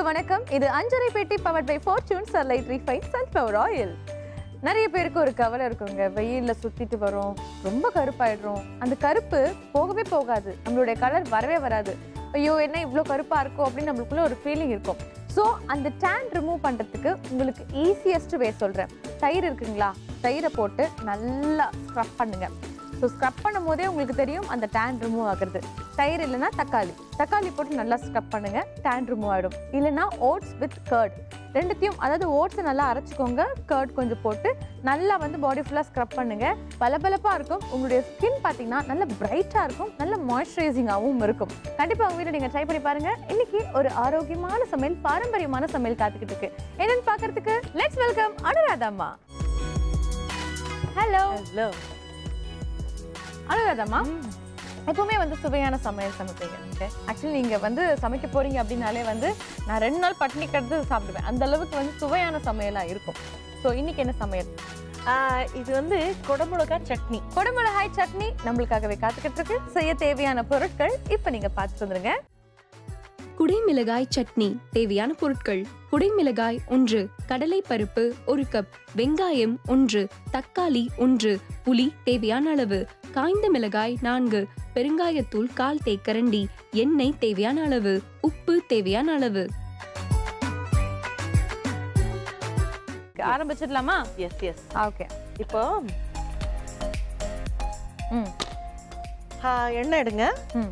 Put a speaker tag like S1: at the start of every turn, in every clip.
S1: வணக்கம் இது Anjarai Petti powered by Fortune sunlight refine sunflower oil நிறைய பேருக்கு ஒரு கவலை இருக்குங்க வெயில்ல சுத்திட்டு வரோம் ரொம்ப கருப்பாயிடுறோம் அந்த கருப்பு போகவே போகாது நம்மளுடைய கலர் வரவே வராது ஐயோ என்ன இவ்வளோ கருப்பா இருக்கும் அப்படின்னு நம்மளுக்குள்ள ஒரு ஃபீலிங் இருக்கும் ஸோ அந்த டேன் ரிமூவ் பண்றதுக்கு உங்களுக்கு ஈஸியஸ்ட் வே சொல்றேன் தயிர் இருக்குங்களா தயிரை போட்டு நல்லா ஸ்க்ரப் பண்ணுங்க ஸோ ஸ்க்ரப் பண்ணும் போதே உங்களுக்கு தெரியும் அந்த டேன் ரிமூவ் ஆகுறது தயிர் இல்லைன்னா தக்காளி தக்காளி போட்டு நல்லா ஸ்க்ரப் பண்ணுங்க டேன் ரிமூவ் ஆகிடும் இல்லைன்னா ஓட்ஸ் வித் கர்ட் ரெண்டுத்தையும் அதாவது ஓட்ஸை நல்லா அரைச்சிக்கோங்க கர்ட் கொஞ்சம் போட்டு நல்லா வந்து பாடி ஃபுல்லாக ஸ்க்ரப் பண்ணுங்க பளபளப்பா இருக்கும் உங்களுடைய ஸ்கின் பார்த்தீங்கன்னா நல்ல பிரைட்டாக இருக்கும் நல்ல மாய்ஸ்சரைசிங்காகவும் இருக்கும் கண்டிப்பாக உங்க வீட்டில் நீங்கள் ட்ரை பண்ணி பாருங்க இன்னைக்கு ஒரு ஆரோக்கியமான சமையல் பாரம்பரியமான சமையல் காத்துக்கிட்டு இருக்கு என்னன்னு பார்க்கறதுக்கு லெட்ஸ் வெல்கம் அனுராதம்மா ஹலோ
S2: ஹலோ
S1: அனுராதம்மா எப்பவுமே வந்து சுவையான சமையல் சமைப்பீங்க ஆக்சுவலி நீங்க வந்து சமைக்க போறீங்க அப்படின்னாலே வந்து நான் ரெண்டு நாள் பட்டினி கிடந்து சாப்பிடுவேன் அந்த அளவுக்கு வந்து சுவையான சமையலா இருக்கும் ஸோ இன்னைக்கு என்ன சமையல்
S2: இது வந்து குடமிளகா சட்னி
S1: குடமிளகாய் சட்னி நம்மளுக்காகவே காத்துக்கிட்டு இருக்கு செய்ய தேவையான பொருட்கள் இப்போ நீங்க பார்த்துட்டு வந்துருங்க
S3: குடைமிளகாய் சட்னி தேவையான பொருட்கள் குடைமிளகாய் ஒன்று கடலை பருப்பு ஒரு கப் வெங்காயம் ஒன்று தக்காளி ஒன்று புளி தேவையான அளவு காய்ந்த மிளகாய் நான்கு பெருங்காயத்தூள் கால் தேக்கரண்டி எண்ணெய் தேவையான அளவு உப்பு தேவையான அளவு
S1: ஆரம்பிச்சிடலாமா
S2: எஸ் எஸ்
S1: ஓகே
S2: இப்போ
S1: ம்
S2: ஆ, எண்ணெய் எடுங்க
S1: ம்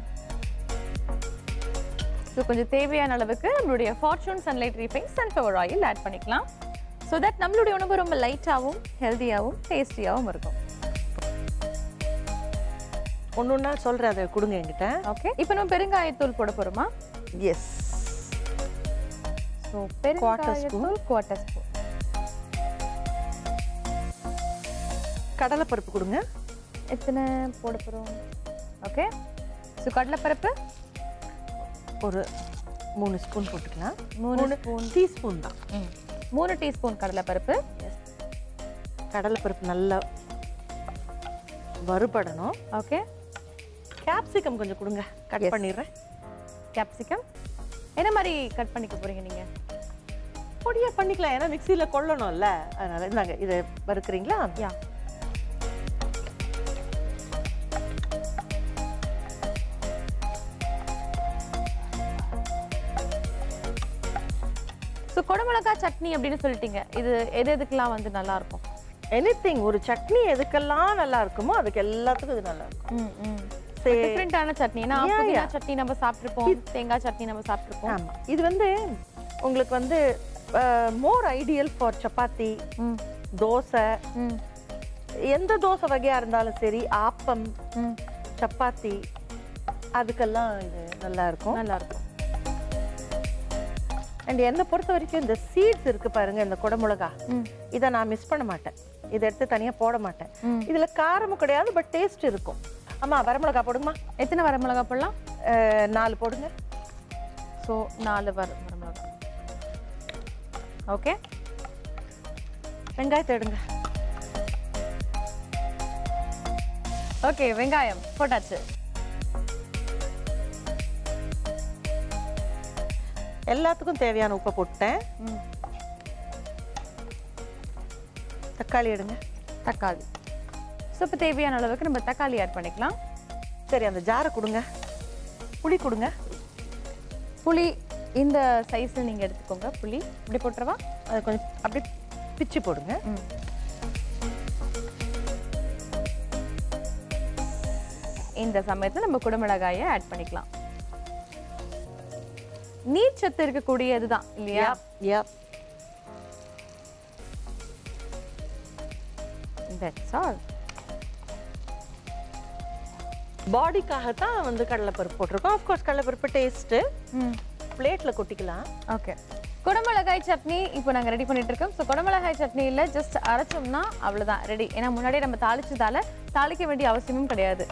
S1: ஸோ கொஞ்சம் தேவையான அளவுக்கு நம்மளுடைய Fortune sunlight refine sunflower oil add பண்ணிக்கலாம் ஸோ தட் நம்மளுடைய உணவு ரொம்ப லைட்டாகவும் ஹெல்த்தியாகவும் டேஸ்டியாகவும் இருக்கும்
S2: ஒன்று ஒன்றா சொல்கிறேன் அதை கொடுங்க என்கிட்ட
S1: ஓகே இப்போ நம்ம பெருங்காயத்தூள் போட போறோமா
S2: எஸ்
S1: ஸோ
S2: Quarter
S1: பெருங்காயத்தூள் குவார்ட்டர் ஸ்பூன்
S2: கடலைப்பருப்பு கொடுங்க
S1: எத்தனை போட போகிறோம் ஓகே ஸோ கடலைப்பருப்பு
S2: ஒரு மூணு ஸ்பூன் போட்டுக்கலாம்
S1: மூணு
S2: மூணு
S1: ஸ்பூன்
S2: டீஸ்பூன் தான்
S1: ம் மூணு டீஸ்பூன் கடலைப்பருப்பு
S2: கடலைப்பருப்பு நல்லா வறுபடணும்
S1: ஓகே
S2: கேப்சிகம் கொஞ்சம் கொடுங்க கட்
S1: Yes.
S2: பண்ணிடுறேன்
S1: கேப்சிகம் என்ன மாதிரி கட் பண்ணிக்க போறீங்க நீங்க
S2: பொடியா பண்ணிக்கலாம் ஏன்னா மிக்சியில் கொள்ளணும்ல அதனால இந்தாங்க இதை வறுக்கிறீங்களா
S1: யா ஸோ குடமிளகாய் சட்னி அப்படின்னு சொல்லிட்டீங்க இது எது எதுக்கெல்லாம் வந்து நல்லா இருக்கும்
S2: எனிதிங் ஒரு சட்னி எதுக்கெல்லாம் நல்லா இருக்குமோ அதுக்கு எல்லாத்துக்கும் இது நல்லா இருக்கும்
S1: ம் ம்
S2: சரி
S1: டிஃப்ரெண்டான சட்னி ஏன்னா
S2: Yeah,
S1: புதினா
S2: yeah.
S1: சட்னி நம்ம சாப்பிட்ருப்போம் தேங்காய் சட்னி நம்ம சாப்பிட்ருப்போம்
S2: ஆமா இது வந்து உங்களுக்கு வந்து மோர் ஐடியல் ஃபார் சப்பாத்தி
S1: ம்
S2: தோசை
S1: ம்
S2: எந்த தோசை வகையா இருந்தாலும் சரி ஆப்பம்
S1: ம்
S2: சப்பாத்தி அதுக்கெல்லாம் இது நல்லா இருக்கும்
S1: நல்லா இருக்கும்
S2: அண்ட் என்னை பொறுத்த வரைக்கும் இந்த சீட்ஸ் இருக்கு பாருங்க இந்த குடமிளகா
S1: ம்
S2: இதை நான் மிஸ் பண்ண மாட்டேன் இதை எடுத்து தனியா போட மாட்டேன்
S1: ம்
S2: இதுல காரமும் கிடையாது பட் டேஸ்ட் இருக்கும் ஆமா வரமிளகா போடுமா
S1: எத்தனை வரமிளகா போடலாம்
S2: அஹ், நாலு போடுங்க
S1: ஸோ நாலு வர வரமிளகா ஓகே
S2: வெங்காயத்தை எடுங்க
S1: ஓகே வெங்காயம் போட்டாச்சு
S2: எல்லாத்துக்கும் தேவையான உப்பை போட்டேன்
S1: ம்
S2: தக்காளி எடுங்க
S1: தக்காளி ஸோ இப்போ தேவையான அளவுக்கு நம்ம தக்காளி ஆட் பண்ணிக்கலாம்
S2: சரி அந்த ஜாரை கொடுங்க புளி கொடுங்க
S1: புளி இந்த சைஸில் நீங்கள் எடுத்துக்கோங்க புளி இப்படி போட்டுருவா
S2: அது கொஞ்சம் அப்படியே பிச்சு போடுங்க
S1: ம் இந்த சமயத்தில் நம்ம குடமிளகாயை ஆட் பண்ணிக்கலாம் நீர் சத்து இருக்கக்கூடியது தான் இல்லையா
S2: Yep.
S1: தட்ஸ் ஆல்
S2: பாடிக்காக தான் வந்து கடலைப்பருப்பு போட்டிருக்கோம் ஆஃப்கோர்ஸ் கடலைப்பருப்பு டேஸ்ட்டு
S1: ம்
S2: பிளேட்டில் கொட்டிக்கலாம்
S1: ஓகே குடமிளகாய் சட்னி இப்போ நாங்கள் ரெடி பண்ணிட்டு இருக்கோம் ஸோ குடமிளகாய் சட்னியில் ஜஸ்ட் அரைச்சோம்னா அவ்வளோதான் ரெடி ஏன்னா முன்னாடியே நம்ம தாளிச்சதால தாளிக்க வேண்டிய அவசியமும் கிடையாது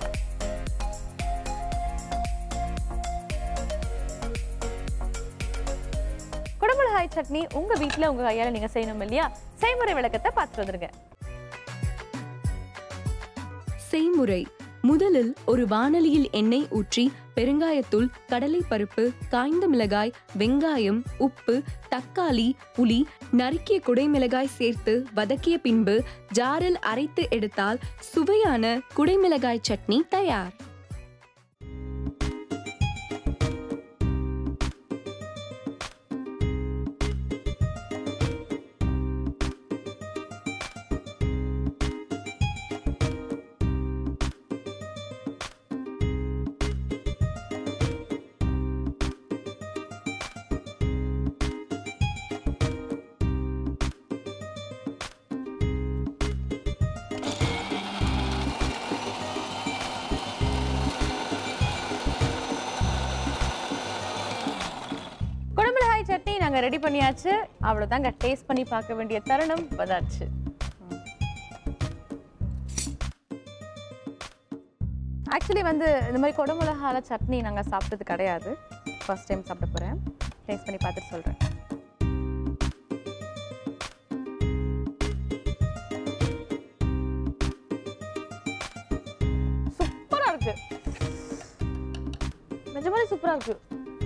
S1: குடமிளகாய் சட்னி உங்க வீட்டில் உங்க கையால நீங்க செய்யணும் இல்லையா செய்முறை விளக்கத்தை பார்த்துட்டு வந்துருங்க
S3: செய்முறை முதலில் ஒரு வாணலியில் எண்ணெய் ஊற்றி பெருங்காயத்தூள் கடலை பருப்பு காய்ந்த மிளகாய் வெங்காயம் உப்பு தக்காளி புளி நறுக்கிய குடைமிளகாய் சேர்த்து வதக்கிய பின்பு ஜாரில் அரைத்து எடுத்தால் சுவையான குடைமிளகாய் சட்னி தயார்
S1: குடமிளகாய் சட்னி நாங்க ரெடி பண்ணியாச்சு அவ்வளவுதாங்க டேஸ்ட் பண்ணி பார்க்க வேண்டிய தருணம் வந்தாச்சு ஆக்சுவலி வந்து இந்த மாதிரி குடமிளகால சட்னி நாங்க சாப்பிட்டது கிடையாது ஃபர்ஸ்ட் டைம் சாப்பிட போறேன் டேஸ்ட் பண்ணி பார்த்துட்டு சொல்றேன் சூப்பரா இருக்கு நிஜமாலே சூப்பரா இருக்கு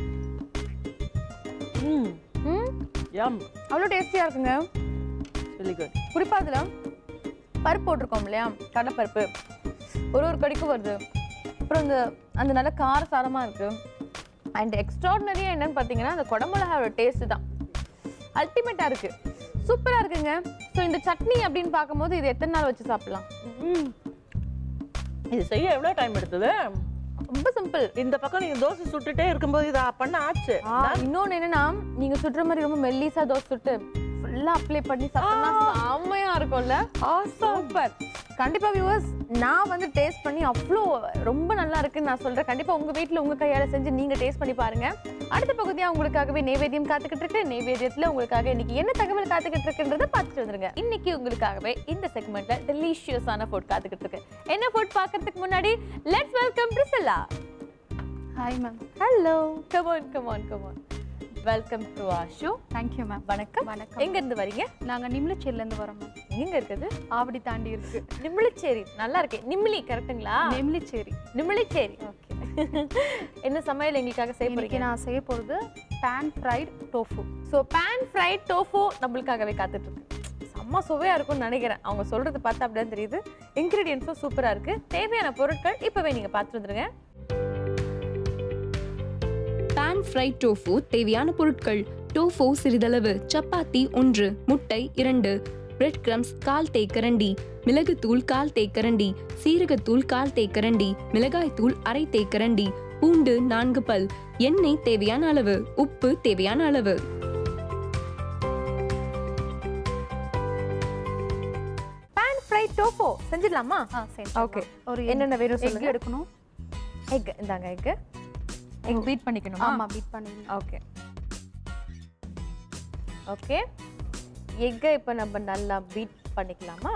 S2: ம்
S1: ம்
S2: யம்
S1: அவ்வளோ டேஸ்டியா இருக்குங்க
S2: வெரி குட்
S1: குறிப்பா அதுல பருப்பு போட்டிருக்கோம் இல்லையா கடலைப்பருப்பு ஒரு ஒரு கடிக்கும் வருது அப்புறம் இந்த அந்த நல்ல கார சாரமா இருக்கு அண்ட் எக்ஸ்ட்ராடினரியா என்னன்னு பார்த்தீங்கன்னா அந்த குடமிளகாயோட டேஸ்ட் தான் அல்டிமேட்டா இருக்கு சூப்பரா இருக்குங்க ஸோ இந்த சட்னி அப்படின்னு பார்க்கும்போது இது எத்தனை நாள் வச்சு சாப்பிடலாம்
S2: ம் இது செய்ய எவ்வளவு டைம் எடுத்தது
S1: ரொம்ப சிம்பிள்
S2: இந்த பக்கம் நீங்க தோசை சுட்டுட்டே இருக்கும்போது இதை பண்ண ஆச்சு
S1: இன்னொன்னு என்னன்னா நீங்க சுடுற மாதிரி ரொம்ப மெல்லிசா தோசை சுட்டு ஃபுல்லா அப்ளை பண்ணி சாப்பிட்டோம்னா செம்மையா இருக்கும்ல சூப்பர் கண்டிப்பா வியூவர்ஸ் நான் வந்து டேஸ்ட் பண்ணி அவ்வளோ ரொம்ப நல்லா இருக்குன்னு நான் சொல்றேன் கண்டிப்பா உங்க வீட்ல உங்க கையால செஞ்சு நீங்க டேஸ்ட் பண்ணி பாருங்க அடுத்த பகுதியா உங்களுக்காகவே நைவேத்தியம் காத்துக்கிட்டு இருக்கு நைவேத்தியத்துல உங்களுக்காக இன்னைக்கு என்ன தகவல் காத்துக்கிட்டு இருக்குன்றத பார்த்துட்டு வந்துருங்க இன்னைக்கு உங்களுக்காகவே இந்த செக்மெண்ட்ல டெலிஷியஸான ஃபுட் காத்துக்கிட்டு இருக்கு என்ன ஃபுட் பார்க்கறதுக்கு முன்னாடி let's welcome Priscilla
S4: hi ma'am
S1: hello come on come on come on welcome to our show
S4: thank you ma'am
S1: வணக்கம்
S4: வணக்கம்
S1: எங்க இருந்து வரீங்க
S4: நாங்கள் நிம்லச்சேரிலேருந்து வரோம் மேம்
S1: எங்க இருக்குது
S4: ஆவடி தாண்டி இருக்கு
S1: நிமிளிச்சேரி நல்லா இருக்கே நிமிலி கரெக்ட்டுங்களா
S4: நெம்லிச்சேரி
S1: நிமிளிச்சேரி ஓகே என்ன சமையல் எங்களுக்காக செய்ய
S4: இன்னைக்கு
S1: போறீங்க
S4: நான் செய்ய போகிறது pan fried tofu
S1: so pan fried tofu நம்மளுக்காகவே காத்துட்டு இருக்கு செம்ம சுவையா இருக்கும்னு நினைக்கிறேன் அவங்க சொல்றது பார்த்தா அப்படிதான் தெரியுது இன்கிரீடியன்ஸும் சூப்பரா இருக்கு தேவையான பொருட்கள் இப்பவே நீங்க பார்த்துட்டு வந்துருங்க
S3: பேன் ஃப்ரைட் டோஃபு தேவையான பொருட்கள் டோஃபு சிறிதளவு சப்பாத்தி ஒன்று முட்டை இரண்டு பிரெட் கிரம்ஸ் கால் தேக்கரண்டி மிளகுத்தூள் கால் தேக்கரண்டி சீரகத்தூள் கால் தேக்கரண்டி மிளகாய்த்தூள் அரை தேக்கரண்டி பூண்டு நான்கு பல் எண்ணெய் தேவையான அளவு உப்பு தேவையான அளவு
S1: பேன் ஃப்ரைட் டோஃபோ செஞ்சிடலாமா
S4: ஆ சரி
S1: ஓகே
S4: ஒரு
S1: என்னென்ன வேணும்
S4: எக்
S1: சொல்லுங்க
S4: எடுக்கணும்
S1: எக் இந்தாங்க எக் எக் பீட் பண்ணிக்கணுமா
S4: ஆமாம் பீட் பண்ணிடணும்
S1: ஓகே ஓகே எக்கை இப்போ நம்ம நல்லா பீட் பண்ணிக்கலாமா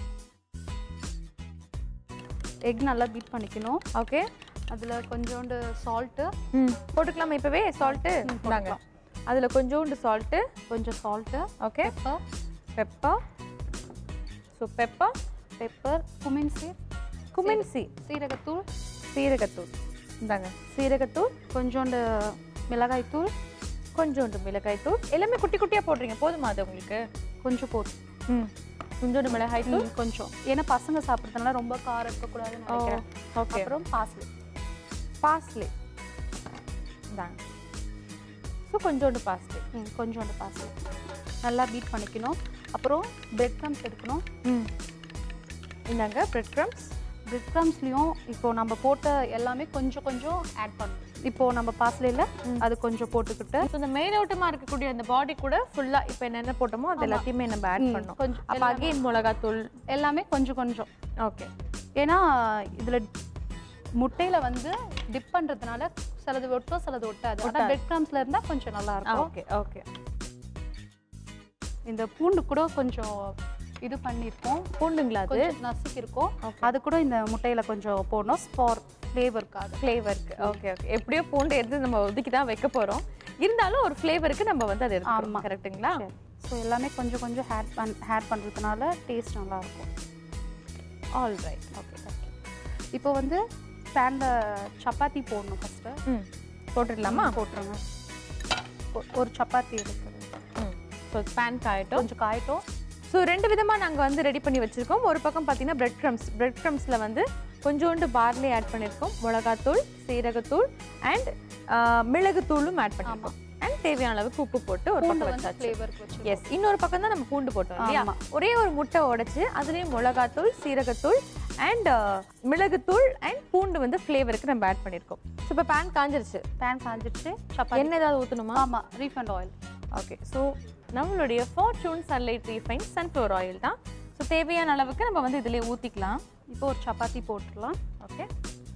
S4: எக் நல்லா பீட் பண்ணிக்கணும்
S1: ஓகே
S4: அதில் கொஞ்சோண்டு சால்ட்டு
S1: ம் போட்டுக்கலாமா இப்போவே சால்ட்டு
S4: ம்,
S1: இந்தாங்க
S4: போட்டுக்கலாம்.
S1: அதில் கொஞ்சோண்டு சால்ட்டு
S4: கொஞ்சம் salt
S1: okay
S4: pepper
S1: pepper so pepper
S4: pepper cumin சீர்
S1: குமின்சி
S4: சீரகத்தூள்
S1: சீரகத்தூள் இந்தாங்க சீரகத்தூள்
S4: கொஞ்சோண்டு மிளகாய்த்தூள்
S1: கொஞ்சோண்டு மிளகாய்த்தூள் எல்லாமே குட்டி குட்டியாக போடுறீங்க போதுமா அது உங்களுக்கு
S4: கொஞ்சம் போட்டு
S1: ம் கொஞ்சோண்டு மிளகாய்த்தூள்
S4: ம், கொஞ்சம் ஏன்னா பசங்க சாப்பிட்றதுனால ரொம்ப காரம் இருக்கக்கூடாதுன்னு நினைக்கிறேன்
S1: ஓகே
S4: அப்புறம் பாஸ்லி
S1: பாஸ்லி இந்தாங்க ஸோ கொஞ்சோண்டு பாஸ்லி
S4: ம் கொஞ்சோண்டு பாஸ்லி நல்லா பீட் பண்ணிக்கணும் அப்புறம் பிரெட் க்ரம்ஸ் எடுக்கணும்
S1: ம் இந்தாங்க பிரெட் க்ரம்ஸ்
S4: பிரெட் க்ரம்ஸ்லையும் இப்போ நம்ம போட்ட எல்லாமே கொஞ்சம் கொஞ்சம் ஆட் பண்ணணும் இப்போ நம்ம பாஸ்லையில்
S1: ம்.
S4: அது கொஞ்சம் போட்டுக்கிட்டு
S1: ஸோ இந்த மேலோட்டமா இருக்கக்கூடிய அந்த பாடி கூட ஃபுல்லா இப்போ என்னென்ன போட்டோமோ அது
S4: ஆமா.
S1: எல்லாத்தையுமே நம்ம ஆட்
S4: ம்,
S1: பண்ணோம்
S4: கொஞ்சம்
S1: அப்போ
S4: எல்லாமே-
S1: அகைன் மிளகாத்தூள்
S4: எல்லாமே கொஞ்சம் கொஞ்சம்
S1: ஓகே
S4: ஏன்னா இதில் முட்டையில் வந்து டிப் பண்ணுறதுனால சிலது ஒட்டும் சிலது ஒட்டாது ஆனால்
S1: ஒட்டாது.
S4: பிரெட் க்ரம்ஸில் இருந்தால் கொஞ்சம் நல்லா இருக்கும்
S1: ஓகே ஓகே
S4: இந்த பூண்டு கூட கொஞ்சம் இது பண்ணியிருக்கோம்
S1: பூண்டுங்களா அது
S4: கொஞ்சம் நசுக்கியிருக்கோம்
S1: ஓகே
S4: அது கூட இந்த முட்டையில் கொஞ்சம் போடணும் ஸ்பார் ஃப்ளேவருக்காக
S1: ஃப்ளேவருக்கு ஓகே ஓகே எப்படியோ பூண்டு எடுத்து நம்ம ஒதுக்கி தான் வைக்க போறோம் இருந்தாலும் ஒரு ஃப்ளேவருக்கு நம்ம வந்து அதை
S4: ஆமா.
S1: எடுத்துக்கணும் கரெக்ட்டுங்களா
S4: ஸோ எல்லாமே கொஞ்சம் கொஞ்சம் ஹேட் பண் ஹேட் பண்ணுறதுனால டேஸ்ட் நல்லாயிருக்கும்
S1: ஆல் ரைட் ஓகே
S4: இப்போ வந்து பேனில் சப்பாத்தி போடணும் ஃபஸ்ட்டு
S1: ம் போட்டுடலாமா
S4: போட்டுருங்க ஒ- ஒரு சப்பாத்தி எடுக்கிறது
S1: ம் ஸோ பேன் காயட்டும்
S4: கொஞ்சம் காயட்டும்
S1: ஸோ ரெண்டு விதமாக நாங்கள் வந்து ரெடி பண்ணி வச்சுருக்கோம் ஒரு பக்கம் பார்த்தீங்கன்னா பிரெட் க்ரம்ஸ் பிரெட் க்ரம்ஸில் வந்து கொஞ்சோண்டு பார்லி ஆட் பண்ணியிருக்கோம் மிளகாத்தூள் சீரகத்தூள் அண்ட் மிளகுத்தூளும் ஆட் பண்ணியிருக்கோம் அண்ட் தேவையான அளவுக்கு உப்பு போட்டு ஒரு
S4: பூண்டு
S1: பக்கம்
S4: வந்து
S1: வச்சாச்சு
S4: ஃப்ளேவருக்கு வச்சு
S1: எஸ் இன்னொரு பக்கம் தான் நம்ம பூண்டு போட்டோம் இல்லையா
S4: ஆமா.
S1: ஒரே ஒரு முட்டை உடைச்சு அதுலேயும் மிளகாத்தூள் சீரகத்தூள் அண்ட் மிளகுத்தூள் அண்ட் பூண்டு வந்து ஃப்ளேவருக்கு நம்ம ஆட் பண்ணியிருக்கோம் ஸோ இப்போ பேன் காஞ்சிருச்சு
S4: பேன் காஞ்சிடுச்சு சப்பாத்தி
S1: எண்ணெய் ஏதாவது ஊற்றணுமா
S4: ஆமாம் ரீஃபண்ட் ஆயில்
S1: ஓகே ஸோ நம்மளுடைய Fortune sunlight refine sunflower oil தான் ஸோ தேவையான அளவுக்கு நம்ம வந்து இதிலே ஊற்றிக்கலாம்
S4: இப்போ ஒரு சப்பாத்தி போட்டுடலாம்
S1: ஓகே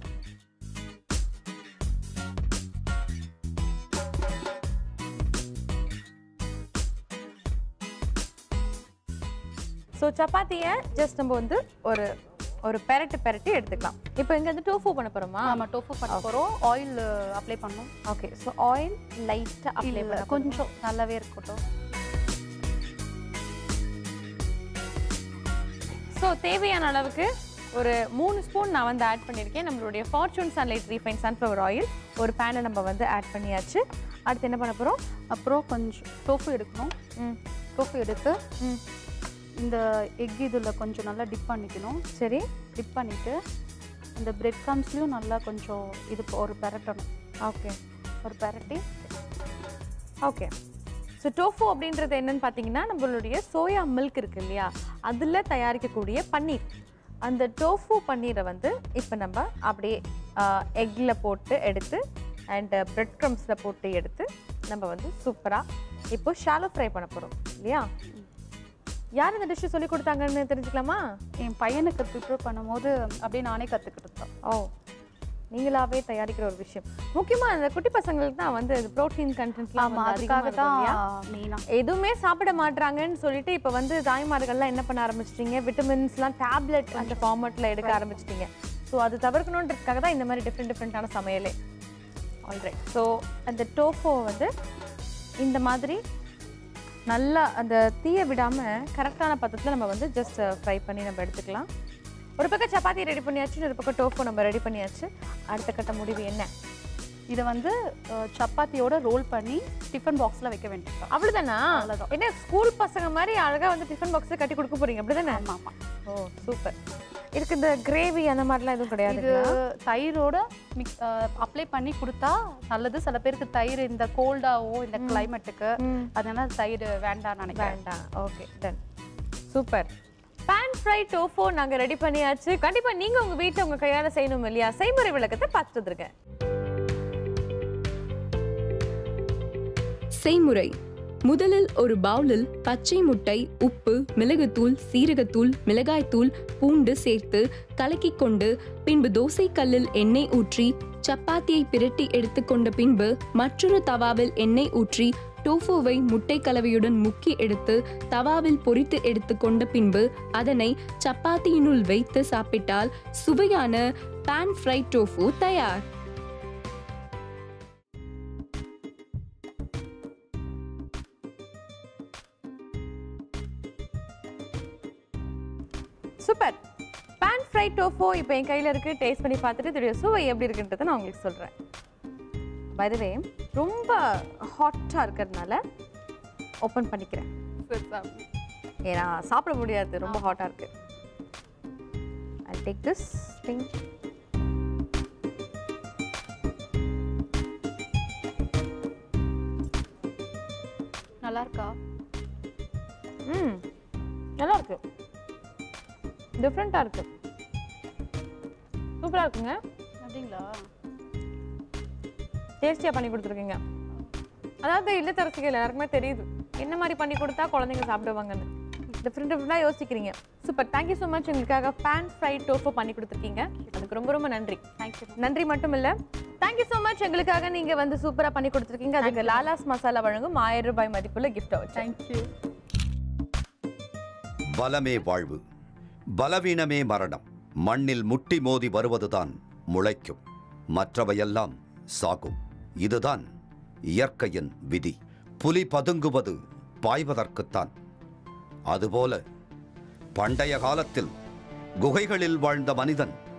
S1: ஸோ சப்பாத்தியை ஜஸ்ட் நம்ம வந்து ஒரு ஒரு பெரட்டு பெரட்டி எடுத்துக்கலாம் இப்போ இங்கே வந்து டோஃபு பண்ண போகிறோமா
S4: ஆமாம் டோஃபு பண்ண போகிறோம் ஆயில் அப்ளை பண்ணணும்
S1: ஓகே ஸோ ஆயில் லைட்டாக அப்ளை
S4: இல்லை
S1: பண்ண
S4: கொஞ்சம் நல்லாவே இருக்கட்டும்
S1: ஸோ தேவையான அளவுக்கு ஒரு மூணு ஸ்பூன் நான் வந்து ஆட் பண்ணியிருக்கேன் நம்மளுடைய Fortune sunlight refine sunflower oil ஒரு பேனை நம்ம வந்து ஆட் பண்ணியாச்சு அடுத்து என்ன பண்ண போகிறோம்
S4: அப்புறம் கொஞ்சம் டோஃபு எடுக்கணும்
S1: ம்
S4: டோஃபு எடுத்து
S1: ம்
S4: இந்த எக் இதில் கொஞ்சம் நல்லா டிப் பண்ணிக்கணும்
S1: சரி
S4: டிப் பண்ணிவிட்டு இந்த பிரெட் க்ரம்ஸ்லையும் நல்லா கொஞ்சம் இது ஒரு பெரட்டணும்
S1: ஓகே
S4: ஒரு பெரட்டி
S1: ஓகே ஸோ டோஃபு அப்படின்றது என்னன்னு பார்த்தீங்கன்னா நம்மளுடைய சோயா மில்க் இருக்கு இல்லையா அதில் தயாரிக்கக்கூடிய பன்னீர் அந்த டோஃபு பன்னீரை வந்து இப்போ நம்ம அப்படியே எக்கில் போட்டு எடுத்து அண்ட் பிரெட் க்ரம்ஸில் போட்டு எடுத்து நம்ம வந்து சூப்பராக இப்போ ஷாலோ ஃப்ரை பண்ண போகிறோம் இல்லையா யார் இந்த டிஷ்ஷு சொல்லி கொடுத்தாங்கன்னு தெரிஞ்சுக்கலாமா
S4: என் பையனுக்கு ப்ரிப்பேர் பண்ணும்போது அப்படியே நானே கற்றுக்கிட்டு தான்
S1: ஓ நீங்களாவே தயாரிக்கிற ஒரு விஷயம் முக்கியமாக அந்த குட்டி பசங்களுக்கு தான் வந்து ப்ரோட்டீன் கண்டென்ட்லாம்
S4: ஆமாம்
S1: வந்து அதிகமாக
S4: அதுக்காக
S1: இருக்கும் இல்லையா
S4: தான் மெயினாக
S1: எதுவுமே சாப்பிட மாட்றாங்கன்னு சொல்லிட்டு இப்போ வந்து தாய்மார்கள்லாம் என்ன பண்ண ஆரம்பிச்சிட்டீங்க விட்டமின்ஸ்லாம் டேப்லெட் அந்த ஃபார்மேட்டில் எடுக்க ஆரம்பிச்சிட்டீங்க ஸோ அது தவிர்க்கணுன்றதுக்காக தான் இந்த மாதிரி டிஃப்ரெண்ட் டிஃப்ரெண்ட்டான சமையலே ஆல்ரைட் ஸோ அந்த டோஃபோ வந்து இந்த மாதிரி நல்லா அந்த தீயை விடாமல் கரெக்டான பதத்தில் நம்ம வந்து ஜஸ்ட் ஃப்ரை பண்ணி நம்ம எடுத்துக்கலாம் ஒரு பக்கம் சப்பாத்தி ரெடி பண்ணியாச்சு ஒரு பக்கம் டோஃபோ நம்ம ரெடி பண்ணியாச்சு அடுத்த கட்ட முடிவு என்ன
S4: இதை வந்து அஹ், சப்பாத்தியோட ரோல் பண்ணி டிஃபன் பாக்ஸில் வைக்க வேண்டியது
S1: அவ்வளோதானா
S4: அவ்வளவுதான்.
S1: என்ன ஸ்கூல் பசங்க மாதிரி அழகாக வந்து டிஃபன் பாக்ஸில் கட்டி கொடுக்க போறீங்க அப்படிதானே
S4: ஆமாம் ஆமாம்
S1: ஓ சூப்பர் இதுக்கு இந்த கிரேவி அந்த மாதிரிலாம் எதுவும் கிடையாது
S4: இது தயிரோட மிக்ஸ் அப்ளை பண்ணி கொடுத்தா நல்லது சில பேருக்கு தயிர் இந்த கோல்டாவோ இந்த கிளைமேட்டுக்கு அதனால தயிர் வேண்டாம்னு நினைக்கிறேன்
S1: வேண்டாம் okay done super pan fry tofu நாங்கள் ரெடி பண்ணியாச்சு கண்டிப்பாக நீங்கள் உங்கள் வீட்டில் உங்கள் கையால் செய்யணும் இல்லையா செய்முறை விளக்கத்தை பார்த்துட்டு வந்துருக்கேன்
S3: செய்முறை முதலில் ஒரு பவுலில் பச்சை முட்டை உப்பு மிளகுத்தூள் சீரகத்தூள் மிளகாய்த்தூள் பூண்டு சேர்த்து கலக்கிக் கொண்டு பின்பு தோசை கல்லில் எண்ணெய் ஊற்றி சப்பாத்தியை பிரட்டி எடுத்துக்கொண்ட பின்பு மற்றொரு தவாவில் எண்ணெய் ஊற்றி டோஃபோவை முட்டை கலவையுடன் முக்கி எடுத்து தவாவில் பொரித்து எடுத்துக்கொண்ட பின்பு அதனை சப்பாத்தியினுள் வைத்து சாப்பிட்டால் சுவையான பான் ஃப்ரை டோஃபு தயார்
S1: சூப்பர் பேன் ஃப்ரை டோஃபோ இப்போ என் கையில் இருக்கு டேஸ்ட் பண்ணி பார்த்துட்டு இதோடைய சுவை எப்படி இருக்குன்றதை நான் உங்களுக்கு சொல்கிறேன் பதவே ரொம்ப ஹாட்டாக இருக்கிறதுனால ஓப்பன் பண்ணிக்கிறேன் ஏன்னா சாப்பிட முடியாது ரொம்ப ஹாட்டாக இருக்கு ஐ டேக் திஸ் திங்
S4: நல்லா இருக்கா
S1: ம் நல்லா இருக்கு டிஃப்ரெண்ட்டாக இருக்கு சூப்பராக இருக்குங்க
S4: அப்படிங்களா
S1: டேஸ்டியாக பண்ணி கொடுத்துருக்கீங்க அதாவது இல்லத்தரசிகள் எல்லாருக்குமே தெரியுது என்ன மாதிரி பண்ணி கொடுத்தா குழந்தைங்க சாப்பிடுவாங்கன்னு டிஃப்ரெண்ட் டிஃப்ரெண்டாக யோசிக்கிறீங்க சூப்பர் தேங்க்யூ ஸோ மச் எங்களுக்காக பேன் ஃப்ரை டோஃபோ பண்ணி கொடுத்துருக்கீங்க அதுக்கு ரொம்ப ரொம்ப நன்றி
S4: தேங்க்யூ
S1: நன்றி மட்டும் இல்லை தேங்க்யூ ஸோ மச் எங்களுக்காக நீங்கள் வந்து சூப்பராக பண்ணி கொடுத்துருக்கீங்க அதுக்கு லாலாஸ் மசாலா வழங்கும் ஆயிரம் ரூபாய் மதிப்புள்ள கிஃப்ட் வச்சு
S4: தேங்க்யூ
S5: பலமே வாழ்வு பலவீனமே மரணம் மண்ணில் முட்டி மோதி வருவதுதான் முளைக்கும் மற்றவையெல்லாம் சாகும் இதுதான் இயற்கையின் விதி புலி பதுங்குவது பாய்வதற்குத்தான் அதுபோல பண்டைய காலத்தில் குகைகளில் வாழ்ந்த மனிதன்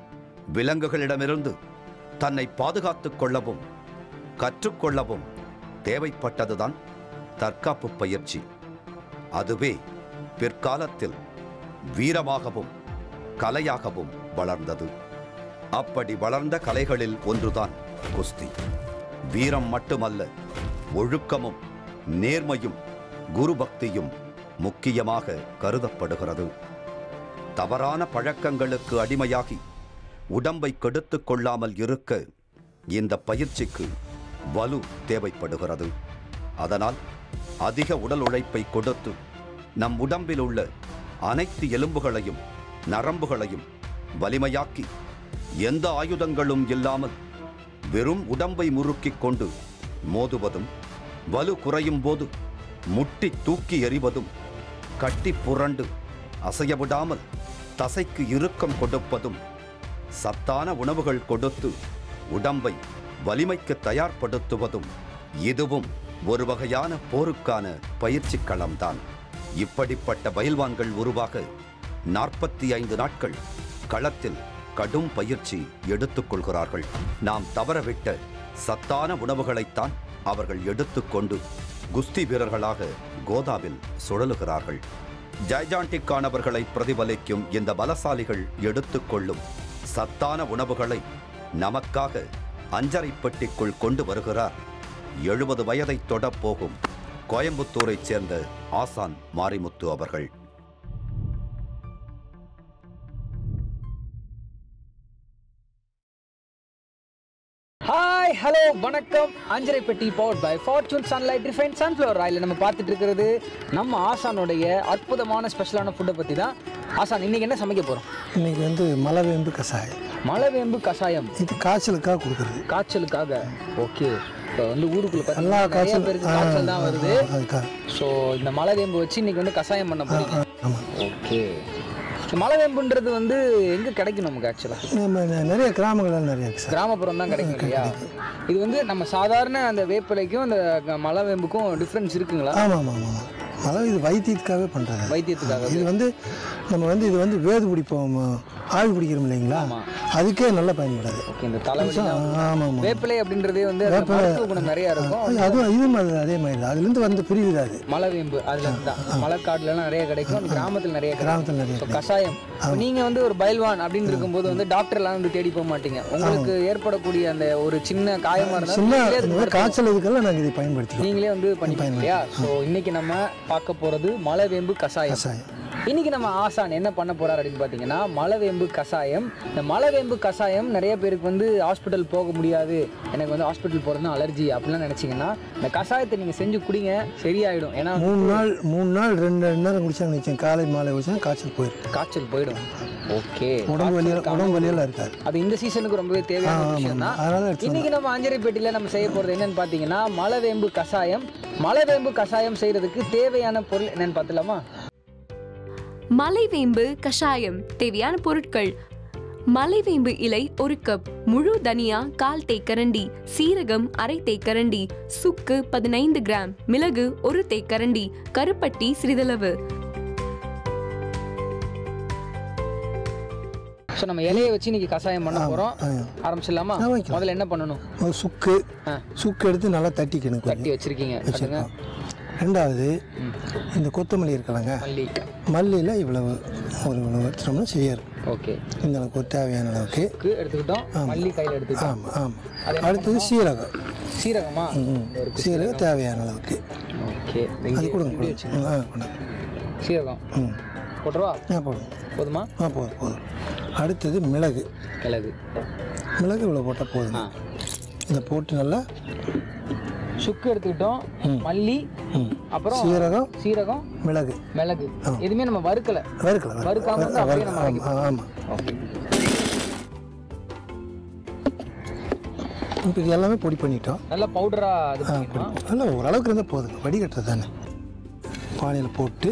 S5: விலங்குகளிடமிருந்து தன்னை பாதுகாத்துக் கொள்ளவும் கற்றுக்கொள்ளவும் தேவைப்பட்டதுதான் தற்காப்பு பயிற்சி அதுவே பிற்காலத்தில் வீரமாகவும் கலையாகவும் வளர்ந்தது அப்படி வளர்ந்த கலைகளில் ஒன்றுதான் குஸ்தி வீரம் மட்டுமல்ல ஒழுக்கமும் நேர்மையும் குரு பக்தியும் முக்கியமாக கருதப்படுகிறது தவறான பழக்கங்களுக்கு அடிமையாகி உடம்பை கெடுத்துக் கொள்ளாமல் இருக்க இந்த பயிற்சிக்கு வலு தேவைப்படுகிறது அதனால் அதிக உடல் உழைப்பை கொடுத்து நம் உடம்பில் உள்ள அனைத்து எலும்புகளையும் நரம்புகளையும் வலிமையாக்கி எந்த ஆயுதங்களும் இல்லாமல் வெறும் உடம்பை முறுக்கிக் கொண்டு மோதுவதும் வலு குறையும் போது முட்டி தூக்கி எறிவதும் கட்டி புரண்டு அசைய விடாமல் தசைக்கு இறுக்கம் கொடுப்பதும் சத்தான உணவுகள் கொடுத்து உடம்பை வலிமைக்கு தயார்படுத்துவதும் இதுவும் ஒரு வகையான போருக்கான பயிற்சிக் களம்தான் இப்படிப்பட்ட பயில்வான்கள் உருவாக நாற்பத்தி ஐந்து நாட்கள் களத்தில் கடும் பயிற்சி எடுத்துக்கொள்கிறார்கள் நாம் தவறவிட்ட சத்தான உணவுகளைத்தான் அவர்கள் எடுத்துக்கொண்டு குஸ்தி வீரர்களாக கோதாவில் சுழலுகிறார்கள் ஜெய்ஜாண்டிக்கானவர்களை பிரதிபலிக்கும் இந்த பலசாலிகள் எடுத்துக்கொள்ளும் சத்தான உணவுகளை நமக்காக அஞ்சரை பெட்டிக்குள் கொண்டு வருகிறார் எழுபது வயதை தொடப் போகும் கோயம்புத்தூரைச் சேர்ந்த ஆசான் மாரிமுத்து அவர்கள்
S6: ஹாய் ஹலோ வணக்கம் Anjarai Petti power by Fortune Sunlite refine sunflower oil நம்ம பார்த்துட்டு இருக்கிறது நம்ம ஆசானுடைய அற்புதமான ஸ்பெஷலான ஃபுட்டை பற்றி தான் ஆசான் இன்னைக்கு என்ன சமைக்க போகிறோம்
S7: இன்னைக்கு வந்து மலைவேம்பு கஷாயம்
S6: மலைவேம்பு கஷாயம்
S7: இது காய்ச்சலுக்காக கொடுக்குறது
S6: காய்ச்சலுக்காக ஓகே இப்போ வந்து ஊருக்குள்ள
S7: எல்லா
S6: பார்த்தீங்கன்னா நிறைய
S7: காய்ச்சல்
S6: பேருக்கு காய்ச்சல் தான் வருது
S7: அதுக்காக
S6: ஸோ இந்த மலைவேம்பு வச்சு இன்னைக்கு வந்து கஷாயம் பண்ண போறீங்க
S7: ஆமாம்
S6: ஓகே மலைவேம்புன்றது வந்து எங்கே கிடைக்கும் நமக்கு ஆக்சுவலாக
S7: நம்ம நெ- நிறைய கிராமங்கள்லாம் நிறைய இருக்கு சார்
S6: கிராமப்புறம் தான் கிடைக்கும் இல்லையா இது வந்து நம்ம சாதாரண அந்த வேப்பிலைக்கும் அந்த மலைவேம்புக்கும் டிஃப்ரென்ஸ் இருக்குங்களா
S7: ஆமாம் ஆமாம் ஆமாம் மலை இது வைத்தியத்துக்காகவே பண்ணுறது
S6: வைத்தியத்துக்காக
S7: இது வந்து நம்ம வந்து இது வந்து வேது பிடிப்போம் ஆவி பிடிக்கிறோம் இல்லைங்களா
S6: ஆமா.
S7: அதுக்கே நல்லா பயன்படாது
S6: ஓகே இந்த தலைவலி
S7: ஆமாம் ஆமாம்
S6: வேப்பிலை அப்படின்றதே வந்து அதுல
S7: வேப்பிலை-
S6: மருத்துவ குணம் நிறைய இருக்கும்
S7: அதுவும் இதுவும் அது அதே மாதிரி தான் அதுலேருந்து வந்து பிரிவு தான் அது
S6: மலைவேம்பு அதுல இருந்து தான் மலைக்காட்டுல எல்லாம் நிறைய கிடைக்கும் அந்த கிராமத்துல நிறைய கிடைக்கும்
S7: கிராமத்தில் நிறைய
S6: ஸோ கஷாயம் இப்ப நீங்க வந்து ஒரு பயில்வான் அப்படின்னு இருக்கும்போது வந்து டாக்டர் எல்லாம் வந்து தேடி போக மாட்டீங்க உங்களுக்கு ஏற்படக்கூடிய அந்த ஒரு சின்ன காயமா இருந்தாலும்
S7: சின்ன
S6: நீங்களே
S7: இந்த
S6: அதுக்கு
S7: மாதிரி
S6: மருத்துவம்
S7: காய்ச்சல் இதுக்கெல்லாம் நாங்கள் இதை பயன்படுத்திக்கிறோம்
S6: நீங்களே வந்து பண்ணிப்பீங்க இல்லையா ஸோ இன்னைக்கு நம்ம பார்க்க போறது மலைவேம்பு கஷாயம்
S7: கஷாயம்
S6: இன்னைக்கு நம்ம ஆசான் என்ன பண்ண போறாரு அப்படின்னு பார்த்தீங்கன்னா மலைவேம்பு கஷாயம் இந்த மலைவேம்பு கஷாயம் நிறைய பேருக்கு வந்து ஹாஸ்பிட்டல் போக முடியாது எனக்கு வந்து ஹாஸ்பிட்டல் போகிறது அலர்ஜி அப்படிலாம் நினச்சிங்கன்னா இந்த கஷாயத்தை நீங்கள் செஞ்சு குடிங்க சரியாயிடும் ஏன்னா
S7: மூணு நாள் மூணு நாள் ரெண்டு ரெண்டு நேரம் குடிச்சாங்க நிச்சயம் காலை மாலை குடிச்சா காய்ச்சல் போயிடும்
S6: காய்ச்சல் போயிடும் ஓகே
S7: உடம்பு வலியெல்லாம் உடம்பு வலியெல்லாம் இருக்காது
S6: அது இந்த சீசனுக்கு ரொம்பவே தேவையான ஒரு
S7: ஆமா,
S6: விஷயம் தான்
S7: அதனால எடுத்து
S6: இன்னைக்கு நம்ம அஞ்சரைப்பேட்டியில் நம்ம செய்ய போகிறது என்னன்னு பார்த்தீங்கன்னா மலைவேம்பு கஷாயம் மலைவேம்பு கஷாயம் செய்யறதுக்கு தேவையான பொருள் என்னன்னு பார்த்துலாமா
S3: மலைவேம்பு கஷாயம் தேவையான பொருட்கள் மலைவேம்பு இலை ஒரு கப் முழு தனியா கால் தேக்கரண்டி சீரகம் அரை தேக்கரண்டி சுக்கு பதினைந்து கிராம் மிளகு ஒரு தேக்கரண்டி கருப்பட்டி சிறிதளவு
S6: ஸோ நம்ம இலையை வச்சு இன்னைக்கு கஷாயம் பண்ண போகிறோம்
S7: ஆ.
S6: ஆரம்பிச்சிடலாமா
S7: ஆ, வைக்கலாம்.
S6: முதல்ல என்ன பண்ணணும்
S7: ஒரு சுக்கு
S6: ஆ.
S7: சுக்கு எடுத்து நல்லா தட்டிக்கணும்
S6: தட்டி
S7: கொஞ்சம்
S6: வச்சிருக்கீங்க பாருங்க
S7: ரெண்டாவது இந்த கொத்தமல்லி இருக்கலங்க
S6: மல்லி
S7: மல்லியில் இவ்வளவு ஒரு இவ்வளவு வச்சிட்டோம்னா செய்யாரு
S6: ஓகே
S7: இந்த அளவுக்கு ஒரு தேவையான அளவுக்கு
S6: கு எடுத்துக்கிட்டோம் மல்லி கையில் எடுத்துக்கிட்டோம்
S7: ஆமாம் ஆமாம் அடுத்தது சீரகம்
S6: சீரகமா
S7: ம், சீரகம் தேவையான அளவுக்கு
S6: ஓகே
S7: அது கொடுங்க கொடுங்க ம், ஆ கொடுங்க
S6: சீரகம்
S7: ம்
S6: போட்டுருவா
S7: ஆ போடுங்க
S6: போதுமா
S7: ஆ போதும் போதும் அடுத்தது மிளகு
S6: கிழகு
S7: மிளகு இவ்வளோ போட்டால் போதுங்க
S6: ஆ
S7: இதை போட்டு நல்லா
S6: சுக்கு எடுத்துக்கிட்டோம்
S7: ம்.
S6: மல்லி
S7: ம்
S6: அப்புறம்
S7: சீரகம்
S6: சீரகம்
S7: மிளகு
S6: மிளகு எதுவுமே நம்ம வறுக்கல
S7: வறுக்கலாம்
S6: வறுக்காம வந்து அப்படியே நம்ம
S7: ஆமாம் ஆமாம்
S6: ஓகே
S7: இப்போ இது எல்லாமே பொடி பண்ணிட்டோம்
S6: நல்லா பவுடரா இது
S7: ஆ
S6: பண்ணிக்கணும்
S7: பொடி நல்லா ஓரளவுக்கு இருந்தால் போதுங்க வடிகட்டுறது தானே பானையில் போட்டு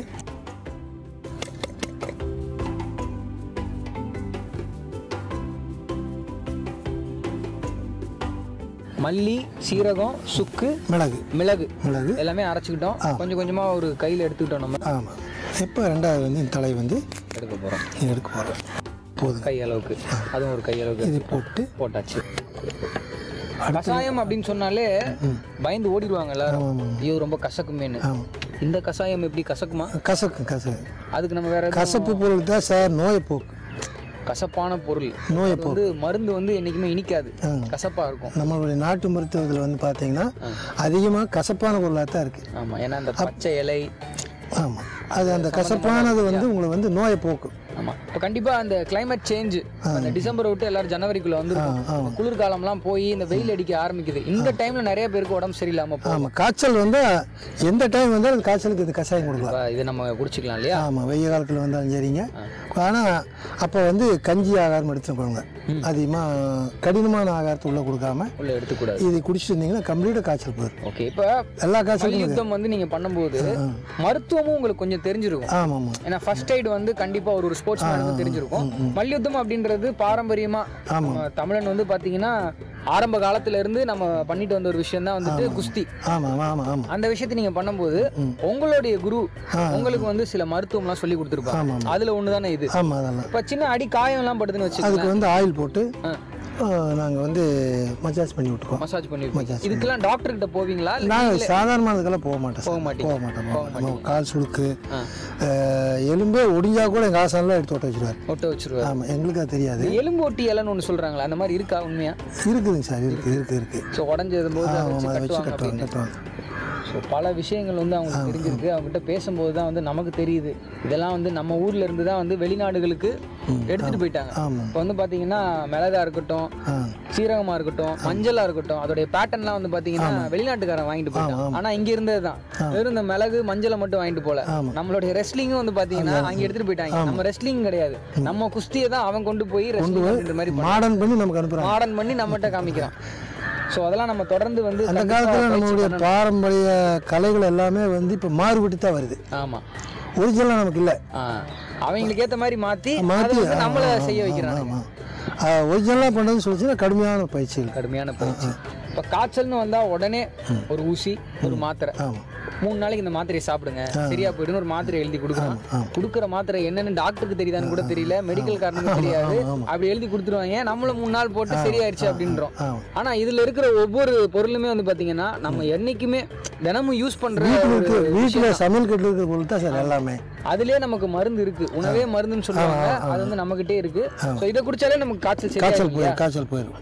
S6: மல்லி சீரகம் சுக்கு
S7: மிளகு
S6: மிளகு
S7: மிளகு
S6: எல்லாமே அரைச்சிக்கிட்டோம் கொஞ்சம் கொஞ்சமா ஒரு கையில் எடுத்துக்கிட்டோம் நம்ம
S7: ஆமாம் இப்போ ரெண்டாவது வந்து இந்த தலை வந்து
S6: எடுக்க போறோம்
S7: எடுக்க போகிறோம் போதும்
S6: கை அளவுக்கு அதுவும் ஒரு கை அளவுக்கு
S7: இது போட்டு
S6: போட்டாச்சு கசாயம் அப்படின்னு சொன்னாலே பயந்து ஓடிடுவாங்க எல்லாரும்
S7: ஆமாம்
S6: ஐயோ ரொம்ப கசக்குமேன்னு
S7: ஆமாம்
S6: இந்த கசாயம் எப்படி கசக்குமா
S7: கசக்கு கசக்கு
S6: அதுக்கு நம்ம வேற எதுவும்
S7: கசப்பு பொருள் தான் சார் நோயை போக்கு
S6: கசப்பான பொருள்
S7: நோயை
S6: அது வந்து மருந்து வந்து என்னைக்குமே இனிக்காது
S7: ஆ.
S6: கசப்பா இருக்கும்
S7: நம்மளுடைய நாட்டு மருத்துவத்தில் வந்து பார்த்தீங்கன்னா அதிகமாக கசப்பான பொருளாக தான் இருக்குது
S6: ஆமா ஏன்னா அந்த பச்சை இலை
S7: ஆமாம் அது அந்த கசப்பானது வந்து உங்களை வந்து நோயை போக்கும்
S6: ஆமா இப்போ கண்டிப்பா அந்த climate சேஞ்ச் அந்த டிசம்பர் விட்டு எல்லாரும் ஜனவரிக்குள்ள வந்து
S7: ஆமா.
S6: குளிர்காலம்லாம் போய் இந்த வெயில் அடிக்க ஆரம்பிக்குது இந்த டைம்ல நிறைய பேருக்கு உடம்பு சரியில்லாம போகும்
S7: ஆமாம் காய்ச்சல் வந்தால் எந்த டைம் வந்தாலும் அந்த காய்ச்சலுக்கு இது கஷாயம் கொடுக்கலாம்
S6: அப்ப இதை நம்ம குடிச்சுக்கலாம் இல்லையா
S7: ஆமாம் வெய்ய காலத்தில் வந்தாலும் சரிங்க ஆனால் அப்போ வந்து கஞ்சி ஆகாரம் எடுத்துக்கோங்க அதிகமாக கடினமான ஆகாரத்தை உள்ளே கொடுக்காம
S6: உள்ள எடுத்துக்கூடாது
S7: இது குடிச்சிட்டு இருந்தீங்கன்னா கம்ப்ளீட்டாக காய்ச்சல் போயிடும்
S6: ஓகே இப்போ
S7: எல்லா காய்ச்சலும்
S6: மல்யுத்தம் வந்து நீங்க பண்ணும்போது மருத்துவமும் உங்களுக்கு கொஞ்சம் தெரிஞ்சிருக்கும்
S7: ஆமாம் ஆமாம்
S6: ஏன்னா ஃபர்ஸ்ட் எய்ட் வந்து கண்டிப்பா ஒரு ஒரு ஸ்போர்ட்ஸ் மேனுக்கும் தெரிஞ்சிருக்கும் மல்யுத்தம் அப்படின்றது பாரம்பரியமா
S7: ஆமாம்
S6: நம்ம தமிழன் வந்து பாத்தீங்கன்னா ஆரம்ப காலத்துல இருந்து நம்ம பண்ணிட்டு வந்த ஒரு விஷயம் தான் வந்துட்டு குஸ்தி
S7: ஆமாம் ஆமாம் ஆமாம்
S6: அந்த விஷயத்தை நீங்க பண்ணும்போது உங்களுடைய குரு உங்களுக்கு வந்து சில மருத்துவம்லாம் சொல்லி கொடுத்துருப்பாங்க
S7: ஆமாம்
S6: அதுல ஒண்ணுதானே இது
S7: ஆமாம் அதெல்லாம்
S6: இப்ப சின்ன அடி காயம் எல்லாம் படுதுன்னு வச்சுக்கோங்க
S7: அதுக்கு வந்து ஆயில் போட்டு
S6: ஆ.
S7: நாங்கள் வந்து மசாஜ் பண்ணி விட்டுக்குவோம்
S6: மசாஜ் பண்ணிருக்கோம்
S7: Massage
S6: இதுக்கெல்லாம் டாக்டர் கிட்ட போவீங்களா இல்ல
S7: நாங்கள்
S6: நீங்களே-
S7: சாதாரணமானதுக்கெல்லாம் போக மாட்டோம்
S6: போக
S7: சார்.
S6: மாட்டீங்க.
S7: போக மாட்டோம்
S6: போக
S7: போக மாட்டோம். நம்ம கால் சுளுக்கு
S6: ஆ.
S7: அஹ், எலும்பே ஒடிஞ்சா கூட எங்கள் ஆசானில் எடுத்து ஒட்ட வச்சிருவார்
S6: ஒட்ட வச்சிருவாரு
S7: ஆமாம் எங்களுக்கு அது தெரியாது
S6: இந்த எலும்பு ஒட்டி இலைன்னு ஒண்ணு சொல்றாங்களா அந்த மாதிரி இருக்கா உண்மையா
S7: இருக்குதுங்க சார் இருக்குது இருக்குது இருக்குது
S6: ஸோ உடஞ்சது போது அதை
S7: ஆமாம்
S6: வச்சு
S7: அதை வச்சு
S6: கட்டுவாங்க
S7: கட்டுவாங்க
S6: அப்படின்னு
S7: கட்டுவாங்க
S6: ஸோ பல விஷயங்கள் வந்து அவங்களுக்கு தெரிஞ்சிருக்கு அவங்ககிட்ட பேசும்போது தான் வந்து நமக்கு தெரியுது இதெல்லாம் வந்து நம்ம ஊர்ல இருந்து தான் வந்து வெளிநாடுகளுக்கு எடுத்துட்டு போயிட்டாங்க
S7: ஆமாம்
S6: இப்போ வந்து பாத்தீங்கன்னா மிளகா இருக்கட்டும்
S7: ஆ
S6: சீரகமா இருக்கட்டும் மஞ்சளா இருக்கட்டும் அதோடைய பேட்டர்ன்லாம் வந்து பாத்தீங்கன்னா வெளிநாட்டுக்காரன் வாங்கிட்டு போயிட்டான் ஆனா இங்க இருந்தது தான் வெறும் இந்த மிளகு மஞ்சளை மட்டும் வாங்கிட்டு போல
S7: ஆமா.
S6: நம்மளுடைய ரெஸ்லிங்கும் வந்து பாத்தீங்கன்னா அங்க எடுத்துட்டு போயிட்டாங்க நம்ம ரெஸ்லிங் கிடையாது நம்ம குஸ்தியை தான் அவன் கொண்டு போய் ரெஸ்லிங் அப்படின்ற மாதிரி
S7: மாடர்ன் பண்ணி நமக்கு அனுப்புகிறாங்க
S6: மாடர்ன் பண்ணி நம்மகிட்ட காமிக்கிறான் ஸோ அதெல்லாம் நம்ம தொடர்ந்து வந்து
S7: அந்த
S6: கண்டிப்பா
S7: காலத்தில்
S6: பயிற்சி
S7: நம்மளுடைய
S6: பண்ணணும்.
S7: பாரம்பரிய கலைகள் எல்லாமே வந்து இப்போ மாறுபட்டு தான் வருது
S6: ஆமா
S7: ஒரிஜினலாக நமக்கு இல்லை
S6: ஆ. அவங்களுக்கு ஏத்த மாதிரி மாத்தி அதை
S7: மாற்றி
S6: வந்து நம்மள செய்ய வைக்கிறாங்க
S7: ஆமாம் ஒரிஜினலாக பண்ணுறதுன்னு சொல்லிச்சுன்னா கடுமையான பயிற்சிகள்
S6: கடுமையான பயிற்சி இப்போ காய்ச்சல்னு வந்தா உடனே ஒரு ஊசி ஒரு மாத்திரை
S7: ஆமாம்
S6: மூணு நாளைக்கு இந்த மாத்திரையை சாப்பிடுங்க சரியா போயிடுன்னு ஒரு மாத்திரை எழுதி கொடுக்குறான் கொடுக்குற மாத்திரை என்னன்னு டாக்டருக்கு தெரியுதான்னு கூட தெரியல மெடிக்கல் காரனுக்கு தெரியாது அப்படி எழுதி கொடுத்துருவாங்க நம்மளும் மூணு நாள் போட்டு சரியாயிருச்சு அப்படின்றோம்
S7: ஆமாம்
S6: ஆனா இதுல இருக்கிற ஒவ்வொரு பொருளுமே வந்து பாத்தீங்கன்னா நம்ம என்னைக்குமே தினமும் யூஸ் பண்ற ஒரு
S7: வீட்டில் சமையல் கட்டில் இருக்கிற பொருள் தான் சார் எல்லாமே
S6: அதுலயே நமக்கு மருந்து இருக்கு உணவே மருந்துன்னு சொல்லுவாங்க அது வந்து நம்மகிட்டே இருக்கு ஸோ இதை குடிச்சாலே நமக்கு காய்ச்சல்
S7: காய்ச்சல்
S6: சரியாயிடும்
S7: போயிடும் காய்ச்சல் போயிடும்